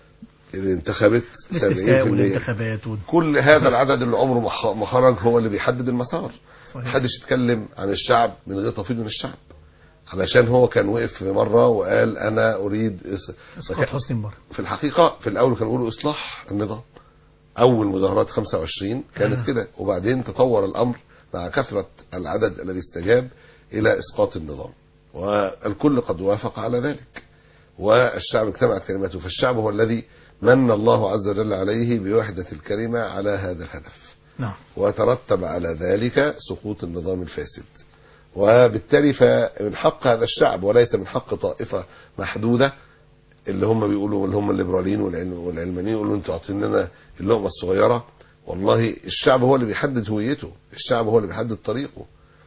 S3: اللي انتخبت 70%
S2: الاستفتاء والانتخابات وال-
S3: كل هذا العدد اللي عمره ما خ- ما خرج هو اللي بيحدد المسار
S2: صحيح.
S3: محدش يتكلم عن الشعب من غير تفويض من الشعب علشان هو كان وقف في مرة وقال أنا أريد إس-
S2: اسقاط حسني مبارك
S3: في الحقيقة في الأول كانوا يقولوا إصلاح النظام أول مظاهرات 25 كانت
S2: آه.
S3: كده وبعدين تطور الأمر مع كثرة العدد الذي استجاب إلى إسقاط النظام والكل قد وافق على ذلك والشعب اجتمعت كلماته فالشعب هو الذي من الله عز وجل عليه بوحدة الكلمة على هذا الهدف
S2: نعم
S3: وترتب على ذلك سقوط النظام الفاسد وبالتالي فمن حق هذا الشعب وليس من حق طائفة محدودة اللي هم بيقولوا اللي هم الليبراليين والعلم- والعلمانيين يقولوا انتوا عاطين لنا اللقمة الصغيرة والله الشعب هو اللي بيحدد هويته الشعب هو اللي بيحدد طريقه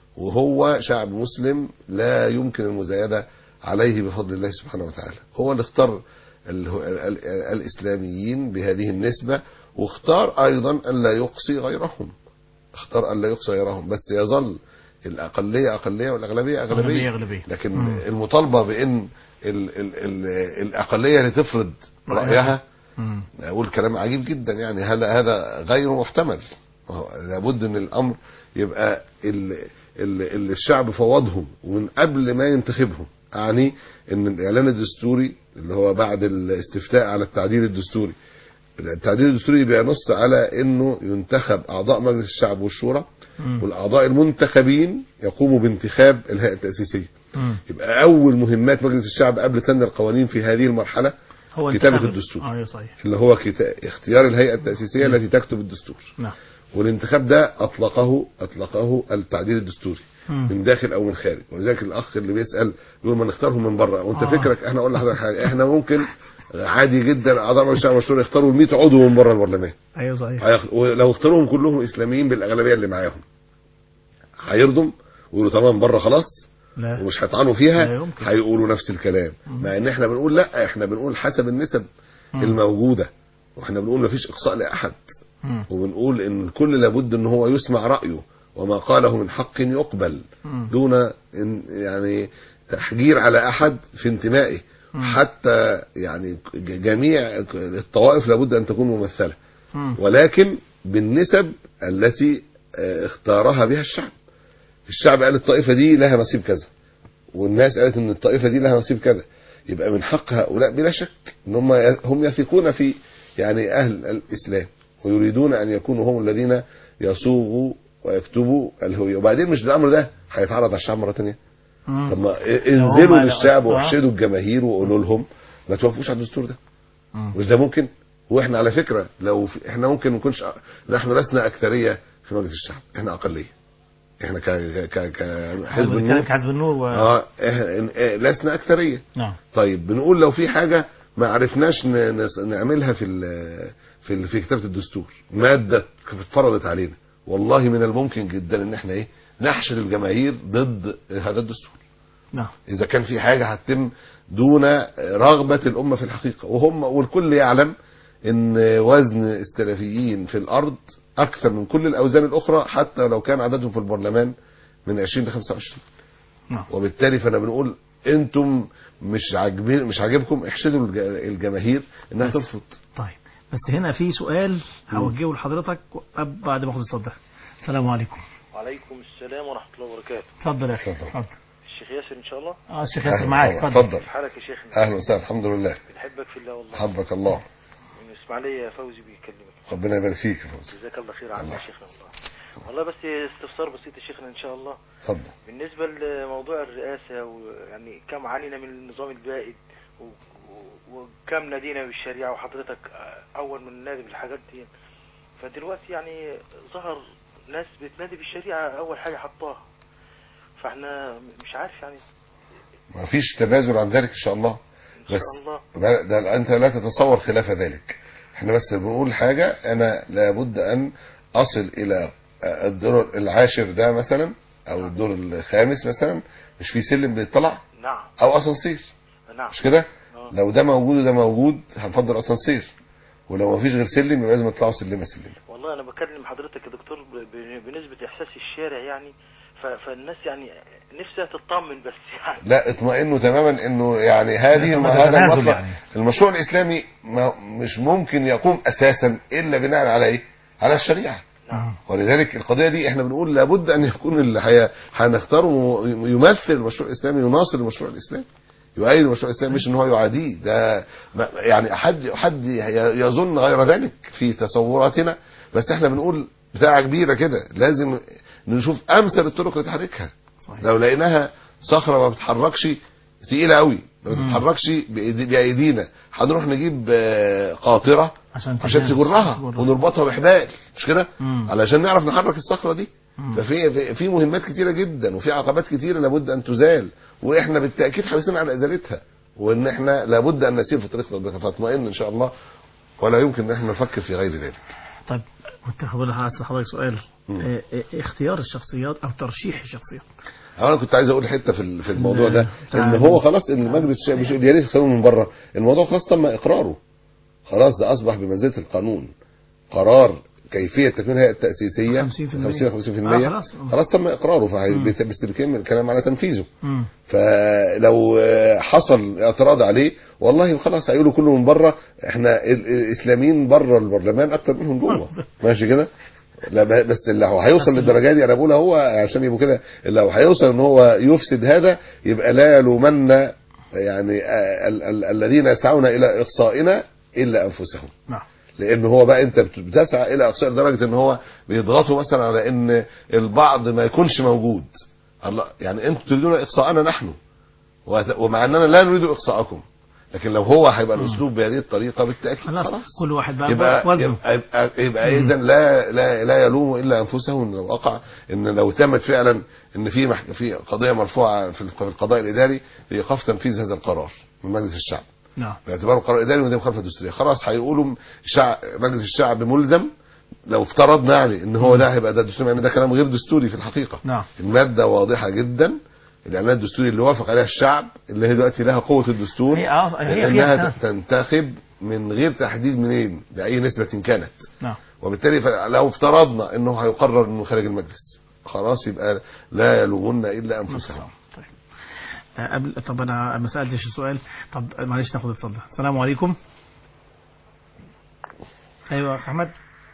S3: وهو شعب مسلم لا يمكن المزايدة عليه بفضل الله سبحانه وتعالى هو اللي اختار ال- ال- ال- الإسلاميين بهذه النسبة واختار أيضا أن لا يقصي غيرهم اختار أن لا يقصي غيرهم بس يظل الأقلية أقلية والأغلبية
S2: أغلبية
S3: أغلبية
S2: أغلبية
S3: لكن
S2: مم.
S3: المطالبة بأن ال ال ال الأقلية اللي تفرض رأيها
S2: مم.
S3: اقول كلام عجيب جدا يعني هذا هذا غير محتمل هو لابد ان الامر يبقى ال ال ال الشعب فوضهم ومن قبل ما ينتخبهم اعني ان الاعلان الدستوري اللي هو بعد الاستفتاء على التعديل الدستوري التعديل الدستوري بينص على انه ينتخب اعضاء مجلس الشعب والشورى
S2: مم.
S3: والاعضاء المنتخبين يقوموا بانتخاب الهيئه التاسيسيه
S2: مم.
S3: يبقى اول مهمات مجلس الشعب قبل سن القوانين في هذه المرحله
S2: هو
S3: كتابة
S2: انتخاب-
S3: الدستور.
S2: اه أيوة صحيح
S3: اللي هو كتا... اختيار الهيئه التاسيسيه التي تكتب الدستور
S2: نعم
S3: والانتخاب ده اطلقه اطلقه التعديل الدستوري
S2: مم.
S3: من داخل او من خارج ولذلك الاخ اللي بيسال يقول ما نختارهم من بره وانت
S2: آه.
S3: فكرك احنا اقول لحضرتك حاجه احنا ممكن عادي جدا اعضاء مجلس الشعب والشورى يختاروا ال 100 عضو من بره البرلمان
S2: ايوه صحيح
S3: هيخ- ولو اختاروهم كلهم اسلاميين بالاغلبيه اللي معاهم هيرضوا ويقولوا تمام بره خلاص
S2: لا
S3: ومش هيطعنوا
S2: لا
S3: فيها
S2: يمكن.
S3: هيقولوا نفس الكلام مع ان احنا بنقول لا احنا بنقول حسب النسب
S2: مم.
S3: الموجوده واحنا بنقول مفيش اقصاء لاحد
S2: مم.
S3: وبنقول ان الكل لابد ان هو يسمع رايه وما قاله من حق يقبل
S2: مم.
S3: دون إن يعني تحجير على احد في انتمائه
S2: مم.
S3: حتى يعني ج- جميع الطوائف لابد ان تكون ممثله
S2: مم.
S3: ولكن بالنسب التي آه، اختارها بها الشعب الشعب قال الطائفة دي لها نصيب كذا والناس قالت ان الطائفة دي لها نصيب كذا يبقى من حق هؤلاء بلا شك ان هم هم يثقون في يعني اهل الاسلام ويريدون ان يكونوا هم الذين يصوغوا ويكتبوا الهوية وبعدين مش الامر ده هيتعرض على الشعب مرة تانية
S2: مم.
S3: طب ما انزلوا
S2: هم-
S3: للشعب
S2: آه.
S3: واحشدوا الجماهير وقولوا لهم ما توافقوش على الدستور ده
S2: مم.
S3: مش ده ممكن واحنا على فكره لو في احنا ممكن ما نكونش نحن لسنا اكثريه في مجلس الشعب احنا اقليه احنا ك ك ك حزب
S2: بنتكلم
S3: النور
S2: كحزب النور و...
S3: اه إح- إيه، لسنا اكثريه
S2: نعم
S3: طيب بنقول لو في حاجه ما عرفناش ن- نس- نعملها في ال- في ال- في كتابه الدستور ماده اتفرضت علينا والله من الممكن جدا ان احنا ايه نحشد الجماهير ضد هذا الدستور
S2: نعم
S3: اذا كان في حاجه هتتم دون رغبه الامه في الحقيقه وهم والكل يعلم ان وزن السلفيين في الارض اكثر من كل الاوزان الاخرى حتى لو كان عددهم في البرلمان من 20 ل 25
S2: نعم
S3: وبالتالي فانا بنقول انتم مش عاجبين مش عاجبكم احشدوا الج- الجماهير انها ترفض
S2: طيب بس هنا في سؤال هوجهه لحضرتك أب- بعد ما اخد الصدى السلام عليكم
S8: وعليكم السلام ورحمة الله وبركاته
S2: اتفضل يا اخي
S3: اتفضل.
S2: اتفضل
S8: الشيخ ياسر إن شاء الله
S2: اه الشيخ ياسر معاك اتفضل
S3: اتفضل
S8: كيف حالك يا شيخنا
S3: اهلا وسهلا الحمد لله
S8: بنحبك في الله والله
S3: حبك الله
S8: اسماعيليه فوزي بيكلمك
S3: ربنا يبارك فيك يا فوزي
S8: جزاك الله خير عنا
S3: الله.
S8: يا شيخنا والله والله بس استفسار بسيط يا شيخنا ان شاء الله
S3: اتفضل
S8: بالنسبه لموضوع الرئاسه ويعني كم عانينا من النظام البائد و- و- وكم نادينا بالشريعه وحضرتك اول من نادي بالحاجات دي فدلوقتي يعني ظهر ناس بتنادي بالشريعه اول حاجه حطاها فاحنا مش عارف يعني
S3: ما فيش تنازل عن ذلك ان شاء الله
S8: ان
S3: بس
S8: شاء الله
S3: لا- ده انت لا تتصور خلاف ذلك احنا بس بنقول حاجة انا لابد ان اصل الى الدور العاشر ده مثلا او الدور الخامس مثلا مش في سلم بيطلع
S8: نعم
S3: او اسانسير
S8: نعم
S3: مش كده
S8: آه.
S3: لو ده موجود وده موجود هنفضل اسانسير ولو ما فيش غير سلم يبقى لازم يطلعوا سلمه سلمه
S8: والله انا بكلم حضرتك يا دكتور ب- ب- بنسبه احساس الشارع يعني ف- فالناس يعني نفسها تطمن بس يعني
S3: لا اطمئنوا تماما انه يعني هذه
S2: ما
S3: هذا
S2: تتنازل
S3: المطلب
S2: يعني.
S3: المشروع الاسلامي ما مش ممكن يقوم اساسا الا بناء على ايه؟ على الشريعه
S8: نعم
S3: ولذلك القضيه دي احنا بنقول لابد ان يكون اللي هي- هنختاره يمثل المشروع الاسلامي يناصر المشروع الاسلامي يؤيد المشروع الاسلامي مش ان هو يعاديه ده ما- يعني حد حد يظن غير ذلك في تصوراتنا بس احنا بنقول بتاعه كبيره كده لازم نشوف امثل الطرق لتحريكها
S2: صحيح.
S3: لو لقيناها صخره ما بتتحركش تقيله قوي ما بتتحركش بإيدي- بايدينا هنروح نجيب آه، قاطره
S2: عشان
S3: عشان
S2: تجارة.
S3: تجرها
S2: تجرها.
S3: ونربطها بحبال مش كده
S2: مم.
S3: علشان نعرف نحرك الصخره دي
S2: مم.
S3: ففي في- في مهمات كتيره جدا وفي عقبات كتيره لابد ان تزال واحنا بالتاكيد حريصين على ازالتها وان احنا لابد ان نسير في طريق ربنا فاطمئن ان شاء الله ولا يمكن ان احنا نفكر في غير ذلك
S2: طيب كنت هقول لحضرتك حضرتك سؤال
S3: مم.
S2: اه، اه، اختيار الشخصيات او ترشيح الشخصيات
S3: انا كنت عايز اقول حته في ال- في الموضوع ده
S2: بتاع
S3: ان هو خلاص ان المجلس الشعبي مش يا ريت يختاروا من بره الموضوع خلاص تم اقراره خلاص ده اصبح بمنزله القانون قرار كيفيه تكوين الهيئه التاسيسيه
S2: 50%
S3: 50 50%
S2: آه، خلاص.
S3: خلاص تم اقراره فبس بيتم الكلام على تنفيذه
S2: مم.
S3: فلو آه، حصل اعتراض عليه والله خلاص هيقولوا كله من بره احنا ال- الاسلاميين بره البرلمان اكتر منهم جوه ماشي كده لا ب- بس اللي هو هيوصل للدرجه دي انا بقول هو عشان يبقوا كده اللي هو هيوصل ان هو يفسد هذا يبقى لا يلومن يعني آه، ال- ال- الذين يسعون الى اقصائنا الا انفسهم
S2: نعم
S3: لان هو بقى انت بت- بتسعى الى اقصاء لدرجه ان هو بيضغطوا مثلا على ان البعض ما يكونش موجود الله يعني انتوا تريدون اقصاءنا نحن وت- ومع اننا لا نريد اقصاءكم لكن لو هو هيبقى الاسلوب بهذه الطريقه بالتاكيد
S2: خلاص
S3: خلاص
S2: كل واحد بقى
S3: يبقى
S2: وزنه
S3: يبقى, يبقى, يبقى اذا لا لا لا يلوم الا انفسهم لو وقع ان لو تمت فعلا ان في مح- في قضيه مرفوعه في الق- في القضاء الاداري لايقاف تنفيذ هذا القرار من مجلس الشعب
S2: نعم
S3: باعتباره قرار اداري ودي مخالفه دستوريه خلاص هيقولوا شعب مجلس الشعب ملزم لو افترضنا يعني ان هو ده هيبقى ده دستوري يعني ده كلام غير دستوري في الحقيقه
S2: نعم
S3: الماده واضحه جدا الاعلان الدستوري اللي وافق عليها الشعب اللي هي دلوقتي لها قوه الدستور
S2: هي اه هي
S3: انها
S2: فيها
S3: تنتخب من غير تحديد منين باي نسبه كانت
S2: نعم
S3: وبالتالي ف- لو افترضنا انه هيقرر انه خارج المجلس خلاص يبقى لا يلومن الا انفسهم
S2: طيب آه، قبل طب انا ما سالتش السؤال طب معلش ناخد اتصال ده السلام عليكم ايوه يا أخ احمد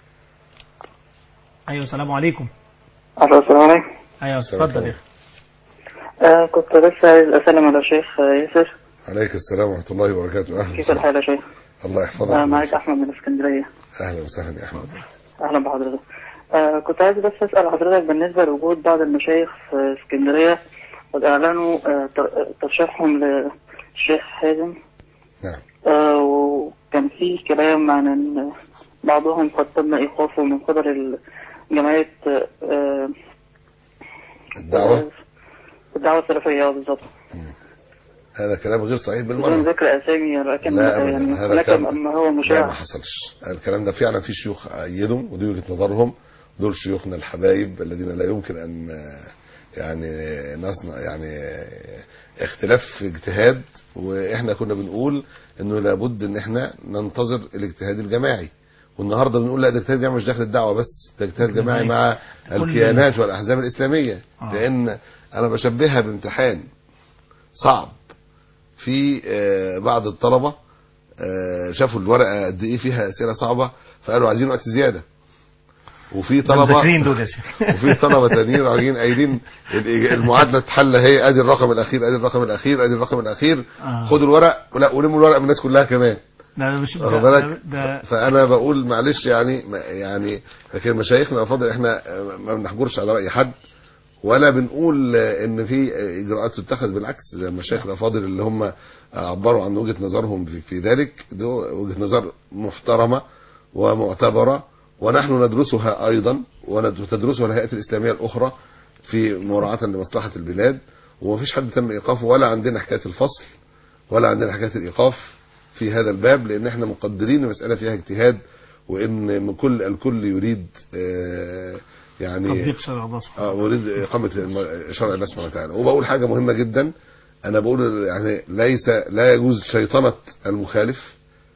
S2: ايوه السلام عليكم
S9: الو السلام عليكم
S2: ايوه
S3: السلام
S2: اتفضل يا
S3: عليكم.
S2: اخي
S9: آه كنت بس عايز اسلم على الشيخ آه، ياسر
S3: عليك السلام ورحمه الله وبركاته اهلا
S9: كيف
S3: وسهلا
S9: الحال يا شيخ؟
S3: الله يحفظك
S9: آه معك احمد من اسكندريه
S3: اهلا وسهلا يا احمد
S9: اهلا بحضرتك آه كنت عايز بس اسال حضرتك بالنسبه لوجود بعض المشايخ في اسكندريه قد اعلنوا آه تر- ترشيحهم للشيخ حازم
S3: نعم
S9: آه وكان في كلام عن ان بعضهم قد تم ايقافه من قبل ال- جمعيه آه
S3: الدعوه
S9: الدعوه السلفيه آه، بالظبط
S3: هذا كلام غير صحيح
S9: بدون
S3: بالمره
S9: ذكر اسامي لكن
S3: لا أبداً.
S9: يعني
S3: هذا
S9: لكن
S3: كلام-
S9: اما هو
S3: لا ما
S9: مشاع
S3: حصلش الكلام ده فعلا في شيوخ ايدهم ودي وجهه نظرهم دول شيوخنا الحبايب الذين لا يمكن ان يعني نصنع يعني اختلاف في اجتهاد واحنا كنا بنقول انه لابد ان احنا ننتظر الاجتهاد الجماعي والنهارده بنقول لا ده اجتهاد جماعي مش داخل الدعوه بس ده اجتهاد جماعي مع
S2: كل-
S3: الكيانات والاحزاب الاسلاميه
S2: آه.
S3: لان انا بشبهها بامتحان صعب في آه، بعض الطلبه آه، شافوا الورقه قد ايه فيها اسئله صعبه فقالوا عايزين وقت زياده وفي طلبه
S2: مذاكرين دول يا شيخ
S3: وفي طلبه تانيين راجعين قايلين الإج- المعادله اتحل هي ادي الرقم الاخير ادي الرقم الاخير ادي الرقم الاخير
S2: آه.
S3: خدوا الورق ولا ولموا الورق من الناس كلها كمان
S2: ده مش
S3: واخد
S2: ده,
S3: بالك
S2: ده, ده
S3: فانا بقول معلش يعني ما- يعني لكن مشايخنا الافاضل احنا ما بنحجرش على راي حد ولا بنقول ان في اجراءات تتخذ بالعكس ده المشايخ الافاضل اللي هم عبروا عن وجهه نظرهم في- في ذلك دي وجهه نظر محترمه ومعتبره ونحن ندرسها ايضا وتدرسها الهيئات الاسلاميه الاخرى في مراعاه لمصلحه البلاد ومفيش حد تم ايقافه ولا عندنا حكايه الفصل ولا عندنا حكايه الايقاف في هذا الباب لان احنا مقدرين المساله فيها اجتهاد وان من كل الكل يريد آه، يعني
S2: تطبيق شرع الله سبحانه
S3: اه اريد اقامه الم- شرع الله سبحانه وتعالى وبقول حاجه مهمه جدا انا بقول يعني ليس لا يجوز شيطنه المخالف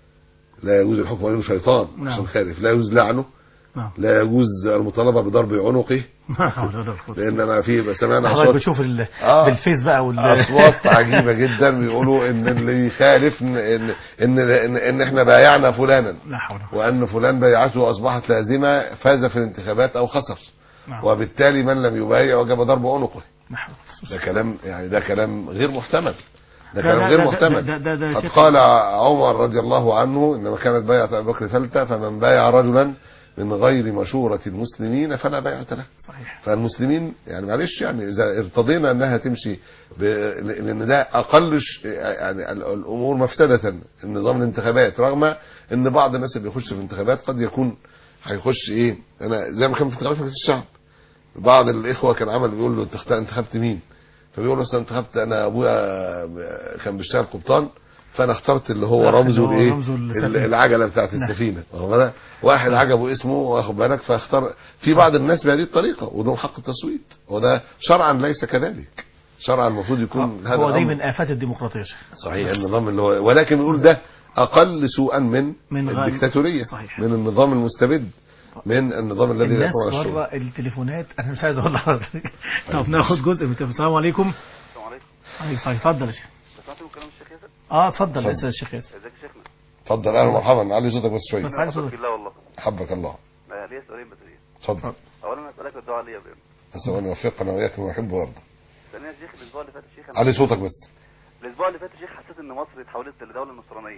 S3: لا يجوز الحكم عليه شيطان
S2: نعم.
S3: عشان خالف لا يجوز لعنه
S2: نعم
S3: لا يجوز المطالبه بضرب عنقه
S2: لا حول ولا قوة
S3: لان انا في سمعنا
S2: حضرتك
S3: اصوات
S2: بتشوف ال...
S3: آه.
S2: بالفيس بقى وال
S3: اصوات عجيبه جدا بيقولوا ان اللي يخالف ان ان ان, إن, إن احنا بايعنا فلانا
S2: لا حول ولا قوة
S3: وان فلان بيعته اصبحت لازمه فاز في الانتخابات او خسر
S2: نعم.
S3: وبالتالي من لم يبايع وجب ضرب عنقه
S2: لا حول ولا قوة.
S3: ده كلام يعني ده كلام غير محتمل
S2: ده-
S3: ده كلام
S2: ده-
S3: غير
S2: ده-
S3: محتمل
S2: ده- ده- ده
S3: قد
S2: شيخ-
S3: قال عمر رضي الله عنه انما كانت بيعه ابي بكر فلته فمن بايع رجلا من غير مشوره المسلمين فلا بيعه له
S2: صحيح
S3: فالمسلمين يعني معلش يعني اذا ارتضينا انها تمشي ب... لان ده اقل ش... يعني ال- الامور مفسده النظام الانتخابات رغم ان بعض الناس اللي بيخش في الانتخابات قد يكون هيخش ايه انا زي ما كان في انتخابات مجلس الشعب بعض الاخوه كان عمل بيقول له انت اخت- انتخبت مين فبيقول له أصل أنا انتخبت انا ابويا كان بيشتغل قبطان فانا اخترت اللي هو
S2: آه،
S3: رمزه
S2: اللي هو
S3: الايه
S2: رمزه السفينة.
S3: ال- العجله بتاعت
S2: نعم.
S3: السفينه واخد بالك؟ واحد عجبه اسمه واخد بالك فاختار في بعض الناس بهذه الطريقه ولهم حق التصويت وده شرعا ليس كذلك شرعا المفروض يكون هذا
S2: هو دي
S3: الأمر
S2: من آفات الديمقراطية يا شيخ
S3: صحيح النظام اللي هو ولكن بيقول ده اقل سوءا من,
S2: من غير-
S3: الدكتاتوريه
S2: صحيح.
S3: من النظام المستبد من النظام الذي لا
S2: الناس
S3: يقوم على الشغل
S2: بره التليفونات انا مش عايز اقول لحضرتك طب ناخد جزء من التليفون السلام عليكم
S10: السلام عليكم
S2: عليكم السلام اتفضل يا شيخ
S10: سمعتوا كلام الشيخ ياسر
S2: اه اتفضل
S3: اتفضل.
S2: اسال الشيخ ياسر
S10: ازيك يا شيخنا
S3: اتفضل اهلا ومرحبا علي صوتك بس شويه
S2: اتفضل. عايز
S10: أحبك
S2: أقول-
S10: في الله والله
S3: حبك الله
S10: آه، ليا سؤالين بس ليه
S3: اتفضل
S10: اولا اسالك الدعاء ليا بإيه
S3: اسال ان يوفقنا واياك وما يحب ويرضى
S10: ثانيا يا شيخ الاسبوع اللي فات يا شيخ أنا-
S3: علي صوتك بس
S10: الاسبوع اللي فات يا شيخ حسيت ان مصر اتحولت لدوله نصرانيه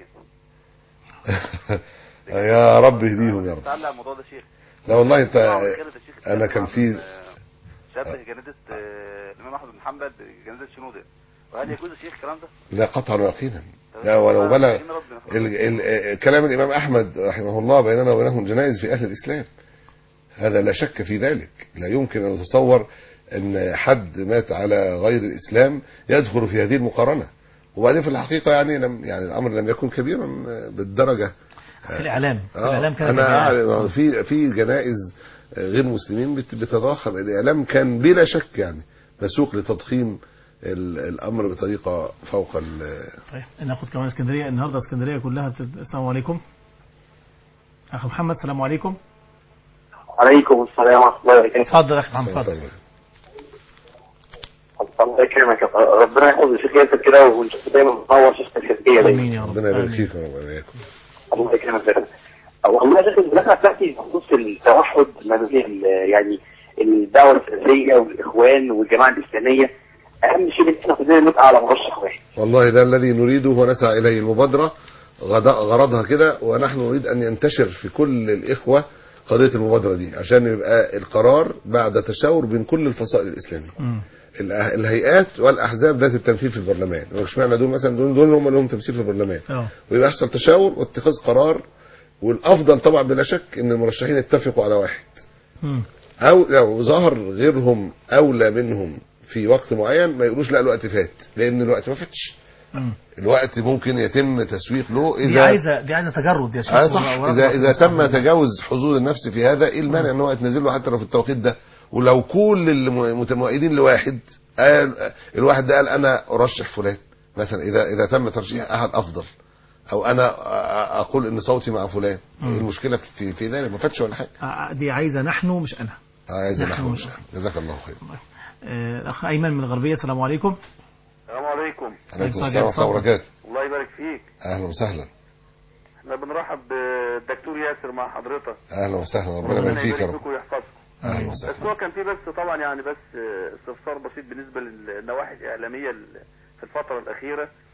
S3: يا رب يهديهم يا رب
S10: تعلق على الموضوع ده يا شيخ
S3: لا والله انت
S10: طبعاً خيرة الشيخ
S3: انا كان في
S10: آه، شاب جنازه آه، الامام احمد بن حنبل بجنازه شنوده وهل يجوز يا شيخ الكلام ده؟
S3: لا قطعا ويقينا لا ولو بلغ ال- ال- كلام الامام احمد رحمه الله بيننا وبينهم جنائز في اهل الاسلام هذا لا شك في ذلك لا يمكن ان نتصور ان حد مات على غير الاسلام يدخل في هذه المقارنه وبعدين في الحقيقه يعني لم يعني الامر لم يكن كبيرا بالدرجه
S2: في الاعلام في
S3: آه
S2: الاعلام كان
S3: انا
S2: كبير.
S3: أعلم- في في جنائز غير مسلمين بت- بتتضخم الاعلام كان بلا شك يعني مسوق لتضخيم ال- الامر بطريقه فوق ال-
S2: طيب ناخد كمان اسكندريه النهارده اسكندريه كلها بت... السلام عليكم اخ محمد السلام عليكم
S4: عليكم السلام ورحمة الله وبركاته
S2: اتفضل يا اخ محمد اتفضل
S4: الله يكرمك يا فندم. ربنا يحفظ الشيخ ياسر كده ونشوف دايما منور شيخ الحزبية دايما
S2: امين يا رب
S3: ربنا يبارك
S2: آمين.
S3: فيكم وياكم
S4: الله يكرمك يا فندم. والله يا شيخ المداخلة بتاعتي بخصوص التوحد ما بين ال- يعني الدعوة السياسية والإخوان والجماعة الإسلامية أهم شيء إن إحنا كلنا نبقى على مرشح واحد
S3: والله ده الذي نريده ونسعى اليه المبادره غد- غرضها كده ونحن نريد ان ينتشر في كل الاخوه قضيه المبادره دي عشان يبقى القرار بعد تشاور بين كل الفصائل الاسلاميه
S2: مم.
S3: الأه- الهيئات والاحزاب ذات التمثيل في البرلمان اشمعنى دول مثلا دول دول هم اللي لهم تمثيل في البرلمان
S2: اه
S3: ويبقى يحصل تشاور واتخاذ قرار والافضل طبعا بلا شك ان المرشحين يتفقوا على واحد
S2: مم.
S3: او لو ظهر غيرهم اولى منهم في وقت معين ما يقولوش لا الوقت فات لان الوقت ما فاتش
S2: مم.
S3: الوقت ممكن يتم تسويق له
S2: دي
S3: اذا
S2: عايزه دي عايزه تجرد يا شيخ
S3: آه صح
S2: ورغبة
S3: اذا
S2: في
S3: اذا تم
S2: المستقبل.
S3: تجاوز حظوظ النفس في هذا ايه المانع ان هو يتنزل له حتى لو في التوقيت ده ولو كل المتمؤيدين لواحد قال الواحد ده قال انا ارشح فلان مثلا اذا اذا تم ترشيح احد افضل او انا أ- أ- اقول ان صوتي مع فلان
S2: مم.
S3: ايه المشكله في في ذلك ما فاتش ولا حاجه
S2: آه، دي عايزه نحن مش انا
S3: عايز
S2: نحن
S3: نحن
S2: مش-
S3: جزاك الله خير
S2: آه، الاخ ايمن من الغربيه السلام عليكم
S10: السلام عليكم
S3: عليكم
S2: اتفضل.
S3: السلام ورحمه الله وبركاته
S10: الله يبارك فيك
S3: اهلا وسهلا
S10: احنا بنرحب بالدكتور ياسر مع حضرتك
S3: اهلا وسهلا ربنا يبارك فيك يا رب
S10: فيكم ويحفظكم
S3: اهلا
S10: بس
S3: وسهلا
S10: هو كان في بس طبعا يعني بس استفسار بسيط بالنسبه للنواحي الاعلاميه ال- في الفتره الاخيره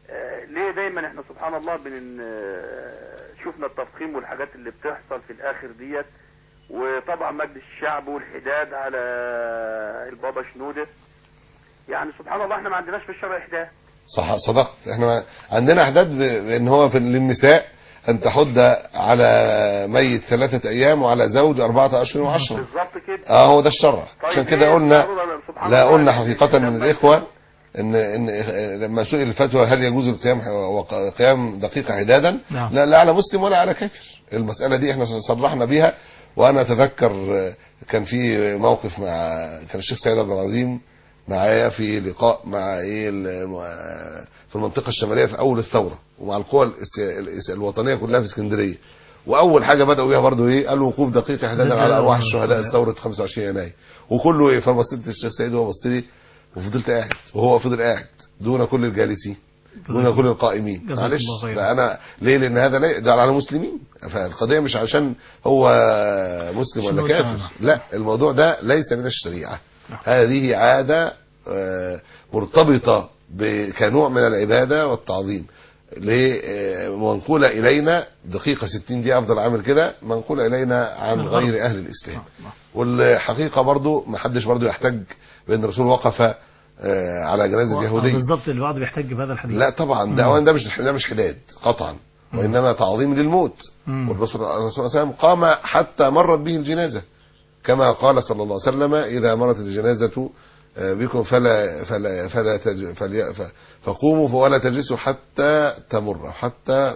S11: آه، ليه دايما احنا سبحان الله بن آه، شفنا التفخيم والحاجات اللي بتحصل في الاخر ديت وطبعا مجلس الشعب والحداد على البابا شنودة يعني سبحان الله احنا ما عندناش في الشرع حداد
S3: صح صدقت احنا ما- عندنا احداد ب- بان هو في للنساء ان تحد على ميت ثلاثة ايام وعلى زوج اربعة اشهر وعشرة
S11: بالظبط كده
S3: اه هو ده الشرع عشان
S11: طيب
S3: كده
S11: ليه
S3: قلنا
S11: المفروض سبحان
S3: لا
S11: الله
S3: قلنا
S11: يعني
S3: حقيقة من
S11: لما
S3: الاخوة ان ان لما سئل الفتوى هل يجوز القيام قيام دقيقة حدادا
S2: نعم.
S3: لا لا على مسلم ولا على كافر المسألة دي احنا صرحنا بيها وانا اتذكر آه، كان في موقف مع كان الشيخ سيد عبد العظيم معايا في لقاء مع ايه ال- آه، في المنطقة الشمالية في اول الثورة ومع القوى الإس- الإس- الوطنية كلها في اسكندرية واول حاجة بدأوا بيها برضو ايه قالوا وقوف دقيقة حدادا على ارواح الشهداء ثورة 25 يناير وكله ايه فبصيت الشيخ سيد وهو بص لي وفضلت قاعد وهو فضل قاعد دون كل الجالسين دون كل القائمين
S2: جزاك
S3: معلش
S2: الله خيرا.
S3: فانا ليه لان هذا لا ده على المسلمين فالقضيه مش عشان هو مسلم ولا
S2: شنو
S3: كافر
S2: تعالى.
S3: لا الموضوع ده ليس من الشريعه هذه عاده آه، مرتبطه ب- كنوع من العباده والتعظيم ليه آه، منقوله الينا دقيقه 60 دقيقه افضل عامل كده منقوله الينا عن
S2: من الغرب.
S3: غير اهل الاسلام والحقيقه برضو ما حدش برضو يحتج بان الرسول وقف آه، على جنازه
S2: آه،
S3: يهوديه
S2: بالضبط البعض بيحتج بهذا الحديث
S3: لا طبعا ده
S2: مم.
S3: ده مش ده مش حداد قطعا وانما تعظيم للموت
S2: مم.
S3: والرسول الرسول صلى الله عليه وسلم قام حتى مرت به الجنازه كما قال صلى الله عليه وسلم اذا مرت الجنازه آه، بكم فلا فلا فلا تج فلي ف- فقوموا ولا تجلسوا حتى تمر حتى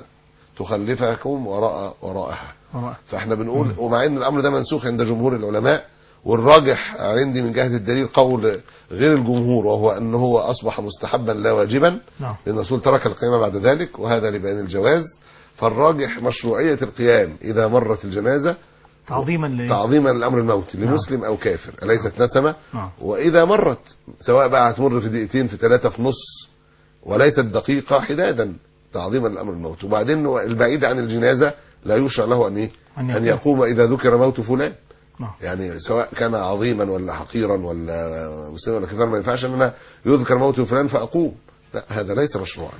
S3: تخلفكم وراء وراءها
S2: آه.
S3: فاحنا بنقول ومع ان الامر ده منسوخ عند جمهور العلماء والراجح عندي من جهه الدليل قول غير الجمهور وهو انه هو اصبح مستحبا لا واجبا
S2: نعم
S3: لأن الرسول ترك القيام بعد ذلك وهذا لبيان الجواز فالراجح مشروعية القيام إذا مرت الجنازة
S2: تعظيما ل...
S3: تعظيما للأمر الموتي
S2: نعم.
S3: لمسلم أو كافر أليست نسمة
S2: نعم
S3: وإذا مرت سواء بقى هتمر في دقيقتين في ثلاثة في نص وليست دقيقة حدادا تعظيما للأمر الموت وبعدين هو البعيد عن الجنازة لا يشرع له أن إيه
S2: أن
S3: أن
S2: يقوم.
S3: يقوم إذا ذكر موت فلان
S2: نعم.
S3: يعني سواء كان عظيما ولا حقيرا ولا مسلما ولا كافرا ما ينفعش ان انا يذكر موت فلان فاقوم لا هذا ليس مشروعا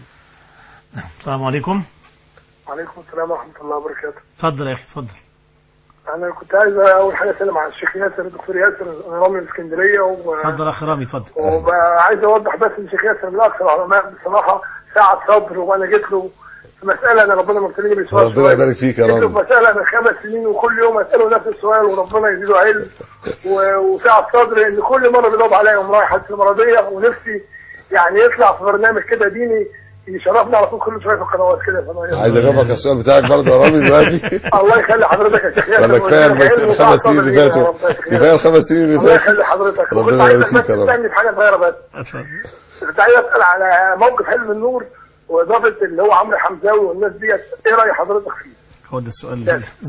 S2: السلام عليكم
S12: وعليكم السلام ورحمة الله وبركاته
S2: اتفضل يا اخي اتفضل
S12: أنا كنت عايز أول حاجة أسلم على الشيخ ياسر الدكتور ياسر أنا رامي من اسكندرية و...
S2: اتفضل اخ رامي اتفضل
S12: وعايز أوضح بس إن الشيخ ياسر من أكثر العلماء بصراحة ساعة صبر وأنا جيت له في مسألة أنا ربنا مبتليني بسؤال
S3: ربنا
S12: سؤال.
S3: يبارك فيك يا
S12: جيت له
S3: رب
S12: في مسألة من خمس سنين وكل يوم أسأله نفس السؤال وربنا يزيده علم و... وساعة صدر إن كل مرة بيضرب عليا يوم رايح حالتي المرضية ونفسي يعني يطلع في برنامج كده ديني يشرفنا على طول كل شوية في القنوات كده فأنا-
S3: عايز اجاوبك على السؤال بتاعك برضه يا رامي دلوقتي
S12: الله يخلي حضرتك يا شيخ ياسر
S3: ولا كفايه
S12: ويجزاك علم
S3: الخمس
S12: وساعة
S3: سنين اللي
S12: صبر لينا يا
S3: فاتوا
S12: رب يا شيخ
S3: كفايه
S12: ياسر.
S3: الخمس سنين اللي
S12: الله
S3: فاتوا
S12: يخلي حضرتك وكنت
S3: ربنا
S12: عايزك
S3: يبارك
S12: بس
S3: فيك يا رب
S12: تسالني في حاجه صغيره بس
S2: اتفضل
S12: كنت عايز اسال على موقف حلم النور واضافه اللي هو عمرو حمزاوي والناس ديت ايه راي حضرتك فيه؟
S2: هو ده السؤال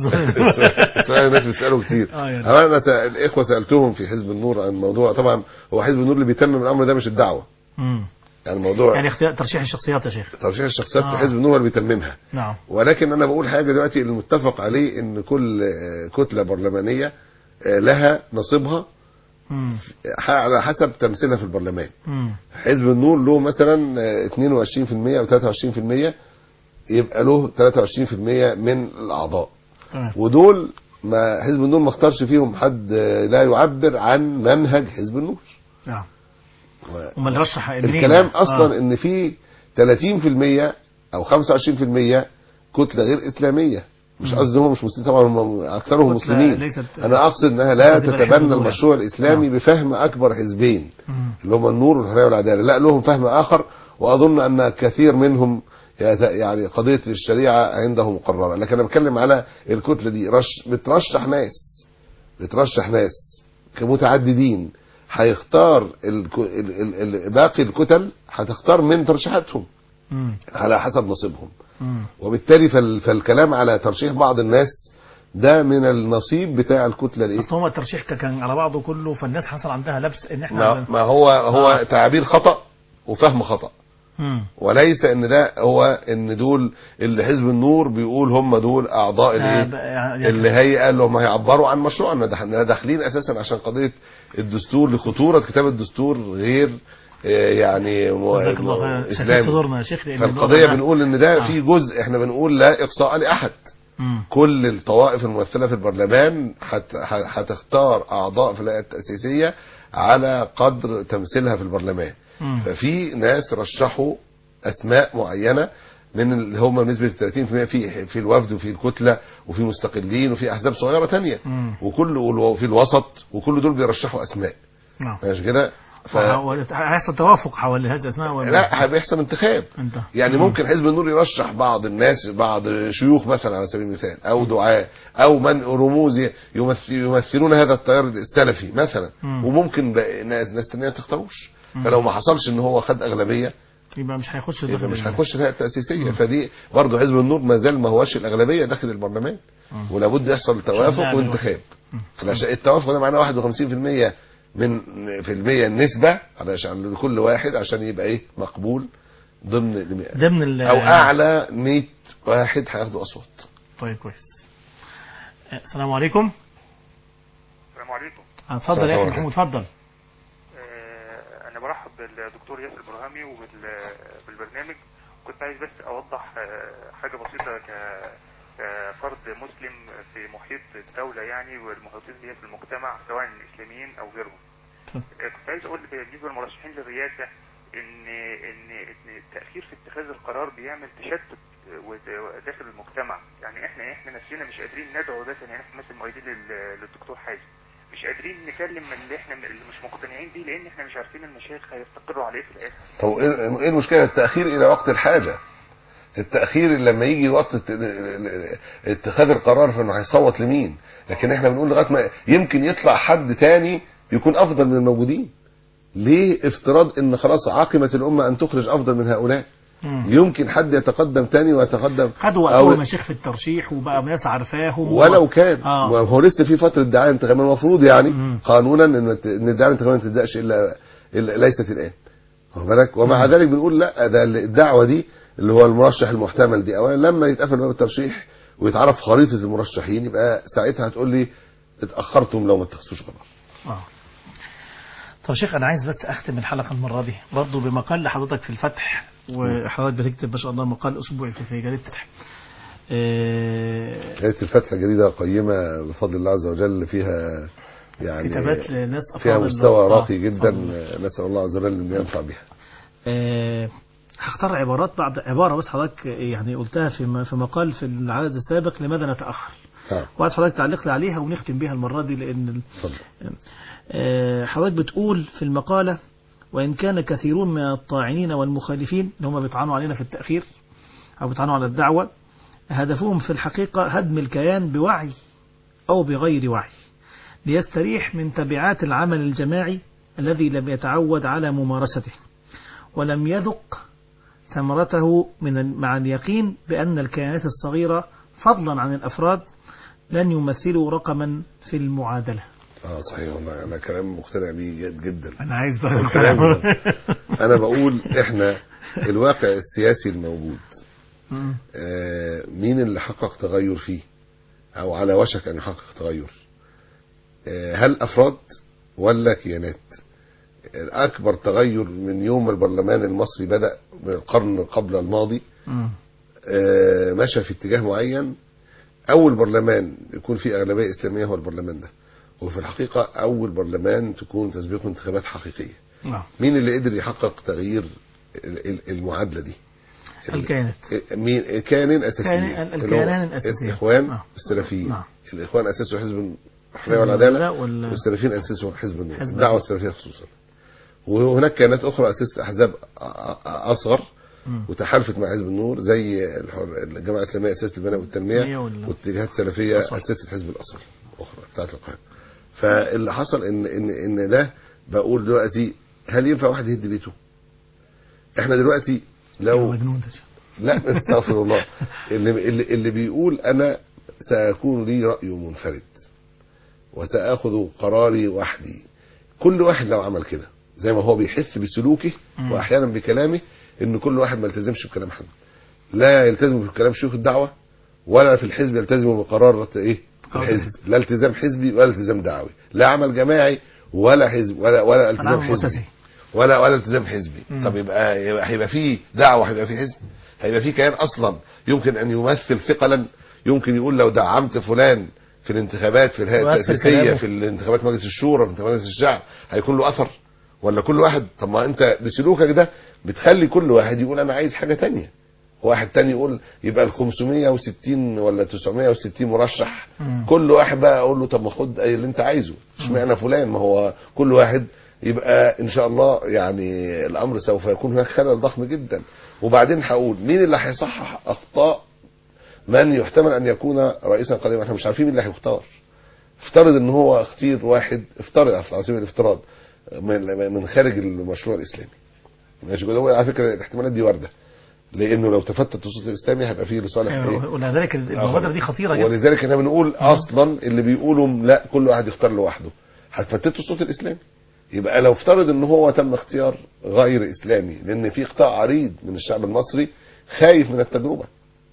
S3: السؤال الناس بيسالوا كتير
S2: اه يعني
S3: أولا انا سأل الاخوه سالتهم في حزب النور عن موضوع طبعا هو حزب النور اللي بيتمم الامر ده مش الدعوه
S2: مم.
S3: يعني الموضوع
S2: يعني اختيار ترشيح الشخصيات يا شيخ
S3: ترشيح الشخصيات
S2: آه.
S3: في حزب النور هو اللي بيتممها
S2: نعم
S3: ولكن انا بقول حاجه دلوقتي المتفق عليه ان كل آه، كتله برلمانيه آه، لها نصيبها
S2: مم.
S3: ح- على حسب تمثيلها في البرلمان
S2: مم.
S3: حزب النور له مثلا آه، 22% او 23% يبقى له 23% من الاعضاء
S2: تمام
S3: ودول ما حزب النور ما اختارش فيهم حد آه، لا يعبر عن منهج حزب النور
S2: نعم
S3: و-
S2: امال رشح منين؟
S3: الكلام اصلا
S2: آه.
S3: ان في 30% او 25% كتله غير اسلاميه مش
S2: مم.
S3: قصدي هم مش مسلمين طبعا هم اكثرهم
S2: كتلة
S3: مسلمين
S2: ليست
S3: انا اقصد انها لا
S2: تبقى الحزب
S3: تتبنى
S2: الأول.
S3: المشروع الاسلامي بفهم اكبر حزبين
S2: مم.
S3: اللي هم النور والحريه والعداله لا لهم فهم اخر واظن ان كثير منهم يت- يعني قضيه الشريعه عنده مقرره لكن انا بتكلم على الكتله دي رش بترشح ناس بترشح ناس كمتعددين هيختار الك- ال- ال- ال- باقي الكتل هتختار من ترشيحاتهم
S2: مم.
S3: على حسب نصيبهم
S2: مم.
S3: وبالتالي فال- فالكلام على ترشيح بعض الناس ده من النصيب بتاع الكتله الايه
S2: اصل هو الترشيح كان على بعضه كله فالناس حصل عندها لبس ان احنا
S3: ما, ما هو هو
S2: آه.
S3: تعبير خطا وفهم خطا
S2: مم.
S3: وليس ان ده هو ان دول اللي حزب النور بيقول هم دول اعضاء
S2: آه،
S3: الايه
S2: بقى يعني-
S3: اللي هي اللي هم هيعبروا عن مشروعنا ده احنا داخلين اساسا عشان قضيه الدستور لخطوره كتاب الدستور غير آه، يعني م-
S2: جزاك الله خيرا. شفيت
S3: اسلامي
S2: صدورنا يا شيخ لأن
S3: فالقضيه
S2: الموضوع ده-
S3: بنقول ان ده
S2: آه.
S3: في جزء احنا بنقول لا اقصاء لاحد
S2: مم.
S3: كل الطوائف الممثله في البرلمان هت- ه- هتختار اعضاء في الهيئه التاسيسيه على قدر تمثيلها في البرلمان
S2: مم.
S3: ففي ناس رشحوا اسماء معينه من اللي هم بنسبه 30% في في الوفد وفي الكتله وفي مستقلين وفي احزاب صغيره تانية
S2: مم.
S3: وكل وفي الوسط وكل دول بيرشحوا اسماء
S2: نعم
S3: ماشي كده ف
S2: وه- هيحصل توافق حول هذه الاسماء ولا
S3: لا بيحصل انتخاب
S2: انت
S3: يعني
S2: مم.
S3: ممكن حزب النور يرشح بعض الناس بعض شيوخ مثلا على سبيل المثال او دعاة او من رموز يمثل يمثلون هذا التيار السلفي مثلا
S2: مم.
S3: وممكن بقى ناس ناس تانية ما تختاروش
S2: مم.
S3: فلو ما حصلش ان هو خد اغلبيه
S2: يبقى مش هيخش
S3: يبقى
S2: داخل
S3: مش
S2: ال-
S3: هيخش الهيئه التاسيسيه فدي برضه حزب النور ما زال ما هوش الاغلبيه داخل البرلمان
S2: مم.
S3: ولابد يحصل توافق
S2: نعمل
S3: وانتخاب عشان التوافق ده معناه 51% من في المية النسبة علشان لكل واحد عشان يبقى ايه مقبول ضمن ال-
S2: ضمن ال-
S3: او اعلى 100 واحد هياخدوا اصوات
S2: طيب كويس آه، السلام عليكم
S13: السلام عليكم
S2: آه، اتفضل يا اخي
S3: السلام
S2: محمود اتفضل
S13: آه، انا برحب بالدكتور ياسر برهامي وبالبرنامج كنت عايز بس اوضح آه، حاجه بسيطه ك- كفرد مسلم في محيط الدوله يعني والمحيطين بها في المجتمع سواء الاسلاميين او غيرهم آه، كنت عايز اقول بالنسبه للمرشحين للرئاسه ان ان ان التاخير في اتخاذ القرار بيعمل تشتت ود- داخل المجتمع يعني احنا احنا نفسنا مش قادرين ندعو مثلا يعني احنا مثلا مؤيدين لل- للدكتور حازم مش قادرين نكلم اللي احنا اللي مش مقتنعين بيه لان احنا مش عارفين المشايخ هيستقروا على ايه في الاخر
S3: طب ايه إيه المشكله التاخير الى وقت الحاجه التاخير لما يجي وقت الت- اتخاذ القرار فانه هيصوت لمين لكن احنا بنقول لغايه ما يمكن يطلع حد تاني يكون افضل من الموجودين ليه افتراض ان خلاص عاقمه الامه ان تخرج افضل من هؤلاء
S2: مم.
S3: يمكن حد يتقدم تاني ويتقدم
S2: خدوا وقتهم يا شيخ في الترشيح وبقى ناس عارفاهم
S3: ولو كان
S2: اه
S3: هو لسه في فتره دعايه انتخابيه المفروض يعني قانونا ان ان الدعايه الانتخابيه ما تبداش الا الا ليست الان واخد بالك ومع ذلك بنقول لا ده الدعوه دي اللي هو المرشح المحتمل دي اولا لما يتقفل باب الترشيح ويتعرف خريطه المرشحين يبقى ساعتها هتقول لي اتاخرتم لو ما اتخذتوش قرار
S2: اه طب شيخ انا عايز بس اختم الحلقه المره دي برضه بمقال لحضرتك في الفتح وحضرتك بتكتب ما شاء الله مقال اسبوعي في في جريده الفتح آه،
S3: جريده الفتح جريده قيمه بفضل الله عز وجل فيها يعني
S2: كتابات لناس
S3: فيها
S2: أفاضل.
S3: مستوى
S2: آه،
S3: راقي جدا
S2: أفاضل.
S3: نسال الله عز وجل ان ينفع بها
S2: آه، هختار عبارات بعد عبارة بس حضرتك يعني قلتها في م- في مقال في العدد السابق لماذا نتأخر
S3: نعم.
S2: وعايز حضرتك تعلق لي عليها ونختم بيها المرة دي لأن ال- آه، حضرتك بتقول في المقالة وإن كان كثيرون من الطاعنين والمخالفين اللي هم بيطعنوا علينا في التأخير أو بيطعنوا على الدعوة هدفهم في الحقيقة هدم الكيان بوعي أو بغير وعي ليستريح من تبعات العمل الجماعي الذي لم يتعود على ممارسته ولم يذق ثمرته من ال- مع اليقين بأن الكيانات الصغيرة فضلا عن الأفراد لن يمثلوا رقما في المعادلة
S3: اه صحيح والله انا كلام مقتنع بيه جد جدا
S2: أنا عايز
S3: الكلام ده. انا بقول احنا الواقع السياسي الموجود
S2: مم.
S3: آه، مين اللي حقق تغير فيه او على وشك ان يحقق تغير آه، هل افراد ولا كيانات الاكبر تغير من يوم البرلمان المصري بدا من القرن قبل الماضي
S2: مم.
S3: آه، مشى في اتجاه معين اول برلمان يكون فيه اغلبيه اسلاميه هو البرلمان ده وفي الحقيقه اول برلمان تكون تسبيق انتخابات حقيقيه
S2: نعم.
S3: مين اللي قدر يحقق تغيير ال- ال- المعادله دي
S2: الكيانات
S3: مين الكيانين اساسيين
S2: كيان-
S3: اللي هو
S2: الكيانان الأساسيين.
S3: الاخوان
S2: نعم.
S3: والسلفيين
S2: نعم.
S3: الاخوان اسسوا حزب الحريه
S2: حزب
S3: والعداله
S2: العدالة وال-
S3: والسلفيين اسسوا حزب النور
S2: حزب
S3: الدعوه
S2: النور.
S3: السلفيه خصوصا وهناك كيانات اخرى اسست احزاب أ- أ- اصغر
S2: مم.
S3: وتحالفت مع حزب النور زي الحر- الجماعه الاسلاميه اسست البناء والتنميه
S2: التنمية وال-
S3: واتجاهات سلفيه
S2: الأصل.
S3: اسست حزب الاصل اخرى بتاعت القاهره فاللي حصل ان ان ان ده بقول دلوقتي هل ينفع واحد يهد بيته؟ احنا دلوقتي لو
S2: مجنون ده
S3: لا استغفر الله اللي, اللي, اللي بيقول انا سيكون لي راي منفرد وساخذ قراري وحدي كل واحد لو عمل كده زي ما هو بيحس بسلوكه
S2: مم.
S3: واحيانا بكلامه ان كل واحد ما يلتزمش بكلام حد لا يلتزم بكلام شيوخ الدعوه ولا في الحزب يلتزموا بقرار ايه
S2: قرار
S3: الحزب لا التزام حزبي ولا التزام دعوي لا عمل جماعي ولا حزب ولا ولا التزام
S2: عمل
S3: حزبي
S2: مؤسسي.
S3: ولا ولا التزام حزبي
S2: مم.
S3: طب يبقى يبقى هيبقى فيه دعوه هيبقى فيه حزب هيبقى فيه كيان اصلا يمكن ان يمثل ثقلا يمكن يقول لو دعمت فلان في الانتخابات في الهيئه
S2: يؤثر
S3: التاسيسيه
S2: كلامه.
S3: في الانتخابات مجلس الشورى في انتخابات مجلس الشعب هيكون له اثر ولا كل واحد طب ما انت بسلوكك ده بتخلي كل واحد يقول انا عايز حاجه تانية واحد تاني يقول يبقى ال 560 ولا 960 مرشح
S2: مم.
S3: كل واحد بقى اقول له طب ما خد اي اللي انت عايزه اشمعنى فلان ما هو كل واحد يبقى ان شاء الله يعني الامر سوف يكون هناك خلل ضخم جدا وبعدين هقول مين اللي هيصحح اخطاء من يحتمل ان يكون رئيسا قادما احنا مش عارفين مين اللي هيختار افترض ان هو اختير واحد افترض على سبيل الافتراض من من خارج المشروع الاسلامي ماشي كده هو على فكره الاحتمالات دي وارده لانه لو تفتت الصوت الاسلامي هيبقى فيه لصالح ايه
S2: ولذلك المبادره دي خطيره جدا
S3: ولذلك احنا بنقول اصلا اللي بيقولوا لا كل واحد يختار لوحده هتفتتوا الصوت الاسلامي يبقى لو افترض ان هو تم اختيار غير اسلامي لان في قطاع عريض من الشعب المصري خايف من التجربه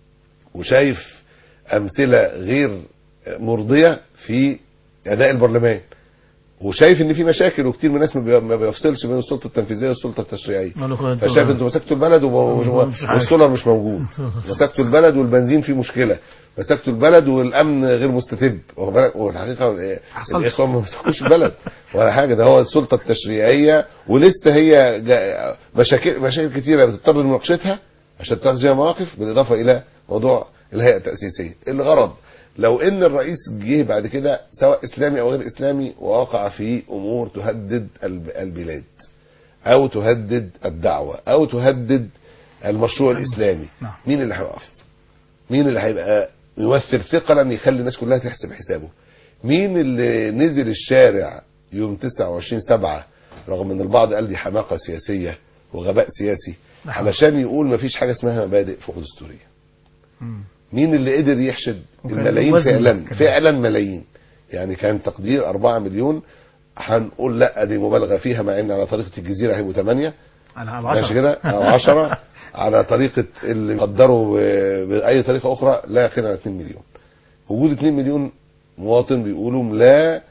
S3: وشايف امثله غير مرضيه في اداء البرلمان وشايف ان في مشاكل وكتير من الناس ما بي- ما بيفصلش بين السلطه التنفيذيه والسلطه التشريعيه
S2: قالوا كده انتوا-
S3: فشايف انتوا مسكتوا البلد وب-
S2: مش عارف.
S3: والسولر مش موجود مسكتوا البلد والبنزين فيه مشكله مسكتوا البلد والامن غير مستتب واخد بالك والحقيقه إيه،
S2: حصلش.
S3: الاخوه ما مسكوش البلد ولا حاجه ده هو السلطه التشريعيه ولسه هي جا- مشاكل مشاكل كتيره بتضطر لمناقشتها عشان تاخذ فيها مواقف بالاضافه الى موضوع الهيئه التاسيسيه الغرض لو ان الرئيس جه بعد كده سواء اسلامي او غير اسلامي ووقع في امور تهدد الب- البلاد او تهدد الدعوه او تهدد المشروع الاسلامي
S2: نعم.
S3: مين اللي هيقف مين اللي هيبقى يمثل ثقلا يخلي الناس كلها تحسب حسابه مين اللي نزل الشارع يوم 29 سبعة رغم ان البعض قال دي حماقة سياسية وغباء سياسي
S2: نعم.
S3: علشان يقول مفيش حاجة اسمها مبادئ فوق دستورية
S2: مم.
S3: مين اللي قدر يحشد
S2: وكان
S3: الملايين
S2: وزن
S3: فعلا
S2: كمان.
S3: فعلا ملايين يعني كان تقدير 4 مليون هنقول لا دي مبالغه فيها مع ان على طريقه الجزيره هيبقوا 8
S2: على على
S3: ماشي
S2: عشرة.
S3: كده او 10 على طريقه اللي قدروا ب- باي طريقه اخرى لا يقل عن 2 مليون وجود 2 مليون مواطن بيقولوا لا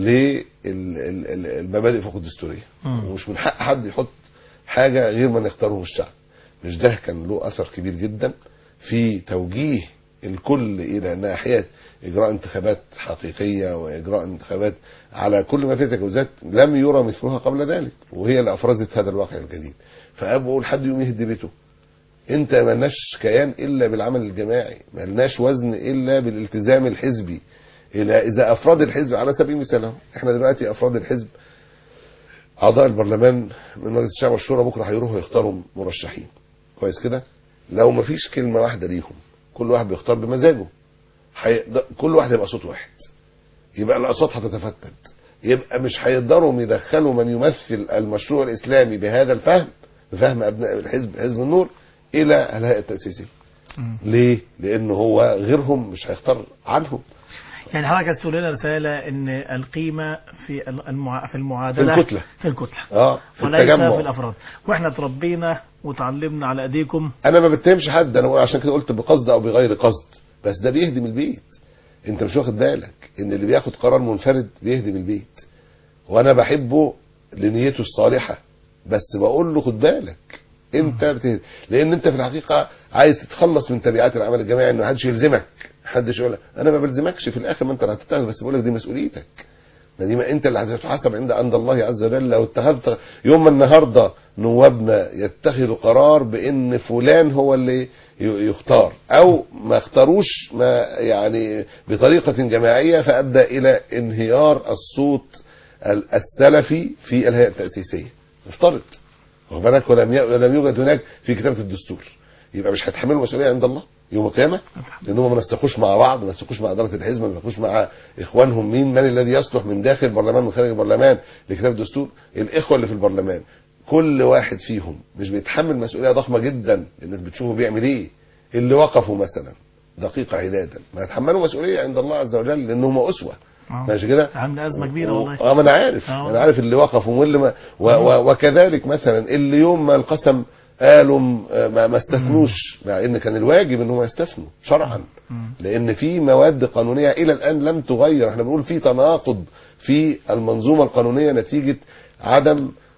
S3: للمبادئ فوق الدستوريه
S2: مم.
S3: ومش من حق حد يحط حاجه غير من يختاره الشعب مش ده كان له اثر كبير جدا في توجيه الكل الى ناحيه اجراء انتخابات حقيقيه واجراء انتخابات على كل ما فيه تجاوزات لم يرى مثلها قبل ذلك وهي اللي افرزت هذا الواقع الجديد فابقول حد يقوم يهد بيته انت ملناش كيان الا بالعمل الجماعي ملناش وزن الا بالالتزام الحزبي إلى اذا افراد الحزب على سبيل المثال اهو احنا دلوقتي افراد الحزب اعضاء البرلمان من مجلس الشعب والشورى بكره هيروحوا يختاروا مرشحين كويس كده لو ما فيش كلمه واحده ليهم كل واحد بيختار بمزاجه حي... ده- كل واحد يبقى صوت واحد يبقى الاصوات هتتفتت يبقى مش هيقدروا يدخلوا من يمثل المشروع الاسلامي بهذا الفهم بفهم ابناء الحزب حزب النور الى الهيئه التاسيسيه
S2: مم.
S3: ليه؟ لانه هو غيرهم مش هيختار عنهم
S2: يعني حضرتك عايز تقول لنا رساله ان القيمه في المع... في المعادله
S3: في الكتلة.
S2: في الكتله
S3: اه في
S2: وليس
S3: التجمع
S2: في الافراد واحنا اتربينا وتعلمنا على ايديكم
S3: انا ما بتهمش حد انا بقول عشان كده قلت بقصد او بغير قصد بس ده بيهدم البيت انت مش واخد بالك ان اللي بياخد قرار منفرد بيهدم البيت وانا بحبه لنيته الصالحه بس بقول له خد بالك انت بتهدم لان انت في الحقيقه عايز تتخلص من تبعات العمل الجماعي انه محدش يلزمك محدش يقول لك انا ما بلزمكش في الاخر ما انت اللي هتتخذ بس بقول لك دي مسؤوليتك ما دي ما انت اللي هتتحاسب عند عند الله عز وجل لو اتخذت يوم ما النهارده نوابنا يتخذوا قرار بان فلان هو اللي ي- يختار او ما اختاروش ما يعني بطريقه جماعيه فادى الى انهيار الصوت ال- السلفي في الهيئه التاسيسيه افترض واخد بالك ولم ي- ولم يوجد هناك في كتابه الدستور يبقى مش هيتحملوا مسؤوليه عند الله يوم القيامه لانهم ما نسقوش مع بعض ما نسقوش مع اداره الحزب ما نسقوش مع اخوانهم مين من الذي يصلح من داخل البرلمان وخارج البرلمان لكتاب الدستور الاخوه اللي في البرلمان كل واحد فيهم مش بيتحمل مسؤوليه ضخمه جدا الناس بتشوفه بيعمل ايه اللي وقفوا مثلا دقيقه عدادا ما يتحملوا مسؤوليه عند الله عز وجل لانهم اسوه
S2: آه.
S3: ماشي كده
S2: عامل ازمه كبيره والله
S3: اه ما انا عارف
S2: آه.
S3: انا عارف اللي وقفوا واللي ما و و وكذلك مثلا اللي يوم ما القسم قالوا م- ما, ما استثنوش مع ان كان الواجب ان هم يستثنوا شرعا
S2: مم.
S3: لان في مواد قانونيه الى الان لم تغير احنا بنقول في تناقض في المنظومه القانونيه نتيجه عدم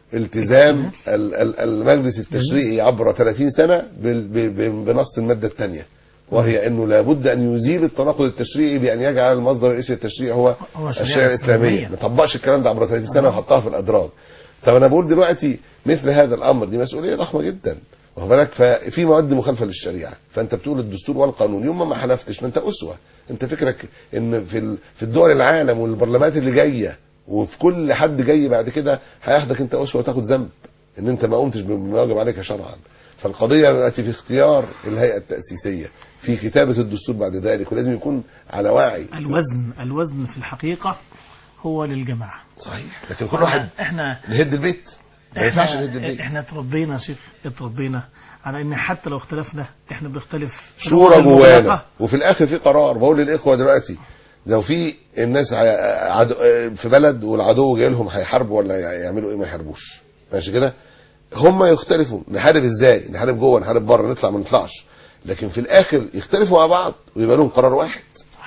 S3: التزام ال- ال- المجلس التشريعي عبر 30 سنة بال- ب- ب- بنص المادة الثانية وهي انه لابد ان يزيل التناقض التشريعي بان يجعل المصدر الرئيسي للتشريع هو
S2: هو الشريعة
S3: الشريعه الاسلاميه
S2: الإسلامية.
S3: ما طبقش الكلام ده عبر 30 سنه وحطها في الادراج طب انا بقول دلوقتي مثل هذا الامر دي مسؤوليه ضخمه جدا واخد بالك ففي مواد مخالفه للشريعه فانت بتقول الدستور والقانون يوم ما ما حلفتش ما انت اسوه انت فكرك ان في ال- في الدول العالم والبرلمانات اللي جايه وفي كل حد جاي بعد كده هياخدك انت اسوه وتاخد ذنب ان انت ما قمتش بما يجب عليك شرعا فالقضيه دلوقتي في اختيار الهيئه التاسيسيه في كتابه الدستور بعد ذلك ولازم يكون على وعي
S2: الوزن الوزن في الحقيقة هو للجماعة
S3: صحيح لكن كل واحد
S2: احنا
S3: نهد البيت ما ينفعش نهد البيت
S2: احنا اتربينا يا شيخ اتربينا على ان حتى لو اختلفنا احنا بنختلف في
S3: شورى
S2: الأمور
S3: جوانا
S2: المطلقة.
S3: وفي الاخر في قرار بقول للاخوه دلوقتي لو في الناس ع- عدو في بلد والعدو جاي لهم هيحاربوا ولا يعملوا ايه ما يحاربوش ماشي كده هم يختلفوا نحارب ازاي نحارب جوه نحارب بره نطلع ما نطلعش لكن في الاخر يختلفوا مع بعض ويبقى لهم قرار واحد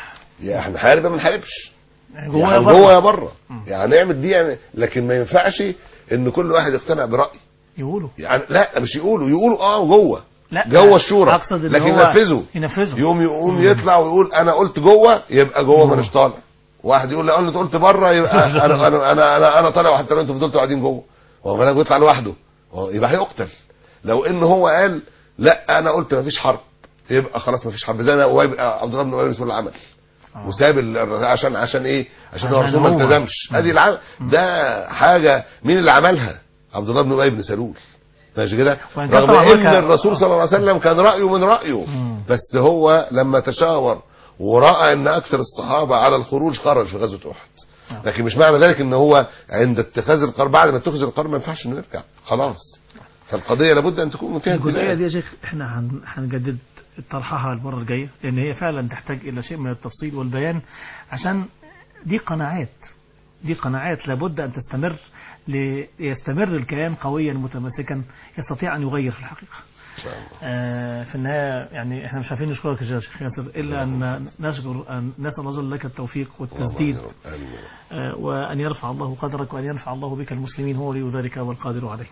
S3: يا احنا نحارب يا ما نحاربش
S2: جوه
S3: يعني
S2: يا بره.
S3: جوه يا بره يعني نعمل دي يعني لكن ما ينفعش ان كل واحد يقتنع براي
S2: يقولوا
S3: يعني لا مش يقولوا يقولوا اه جوه
S2: لا
S3: جوه الشورى
S2: اقصد ان
S3: لكن
S2: هو
S3: ينفذوا
S2: ينفذوا
S3: يقوم يقوم يطلع ويقول انا قلت جوه يبقى جوه مانيش طالع واحد يقول لا انا قلت بره يبقى انا انا انا انا, أنا طالع وحتى لو انتوا فضلتوا قاعدين جوه هو بالك بيطلع لوحده هو يبقى هيقتل لو ان هو قال لا انا قلت مفيش حرب يبقى خلاص مفيش حرب زي ما أبي- عبد الله بن ابي مسعود عمل وساب ال- عشان عشان ايه عشان هو
S2: عشان
S3: الرسول ما
S2: هو.
S3: التزمش ادي العمل ده حاجه مين اللي عملها عبد الله بن ابي بن سلول ماشي كده
S2: وإن كان
S3: رغم
S2: طبعا
S3: ان
S2: كان-
S3: الرسول صلى الله عليه وسلم كان رايه من رايه بس هو لما تشاور وراى ان اكثر الصحابه على الخروج خرج في غزوه احد لكن مش معنى ذلك ان هو عند اتخاذ القرار بعد ما اتخذ القرار ما ينفعش انه يرجع خلاص فالقضيه لابد ان تكون فيها
S2: الجزئيه
S3: انتباه
S2: دي يا شيخ احنا هن- هنجدد طرحها المره الجايه لان هي فعلا تحتاج الى شيء من التفصيل والبيان عشان دي قناعات دي قناعات لابد ان تستمر ليستمر الكيان قويا متماسكا يستطيع ان يغير في الحقيقه. آه في النهايه يعني احنا مش عارفين نشكرك يا شيخ ياسر الا ان نشكر ان نسال الله جل لك التوفيق والتسديد آه وان يرفع الله قدرك وان ينفع الله بك المسلمين هو ولي ذلك والقادر عليه.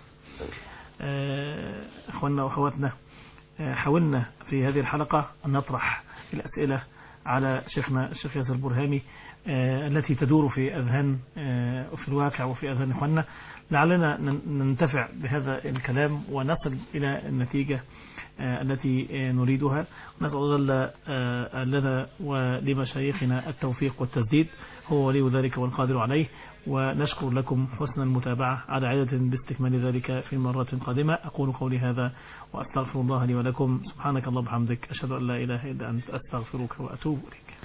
S2: آه، اخواننا واخواتنا آه، حاولنا في هذه الحلقة أن نطرح الأسئلة على شيخنا الشيخ ياسر برهامي آه، التي تدور في أذهان آه، وفي الواقع وفي أذهان إخواننا لعلنا نن- ننتفع بهذا الكلام ونصل إلى النتيجة آه، التي آه، نريدها نسأل الله جل آه، لنا ولمشايخنا التوفيق والتسديد هو ولي ذلك والقادر عليه ونشكر لكم حسن المتابعة على عادة باستكمال ذلك في مرات قادمة أقول قولي هذا وأستغفر الله لي ولكم سبحانك الله وبحمدك أشهد أن لا إله إلا أنت أستغفرك وأتوب إليك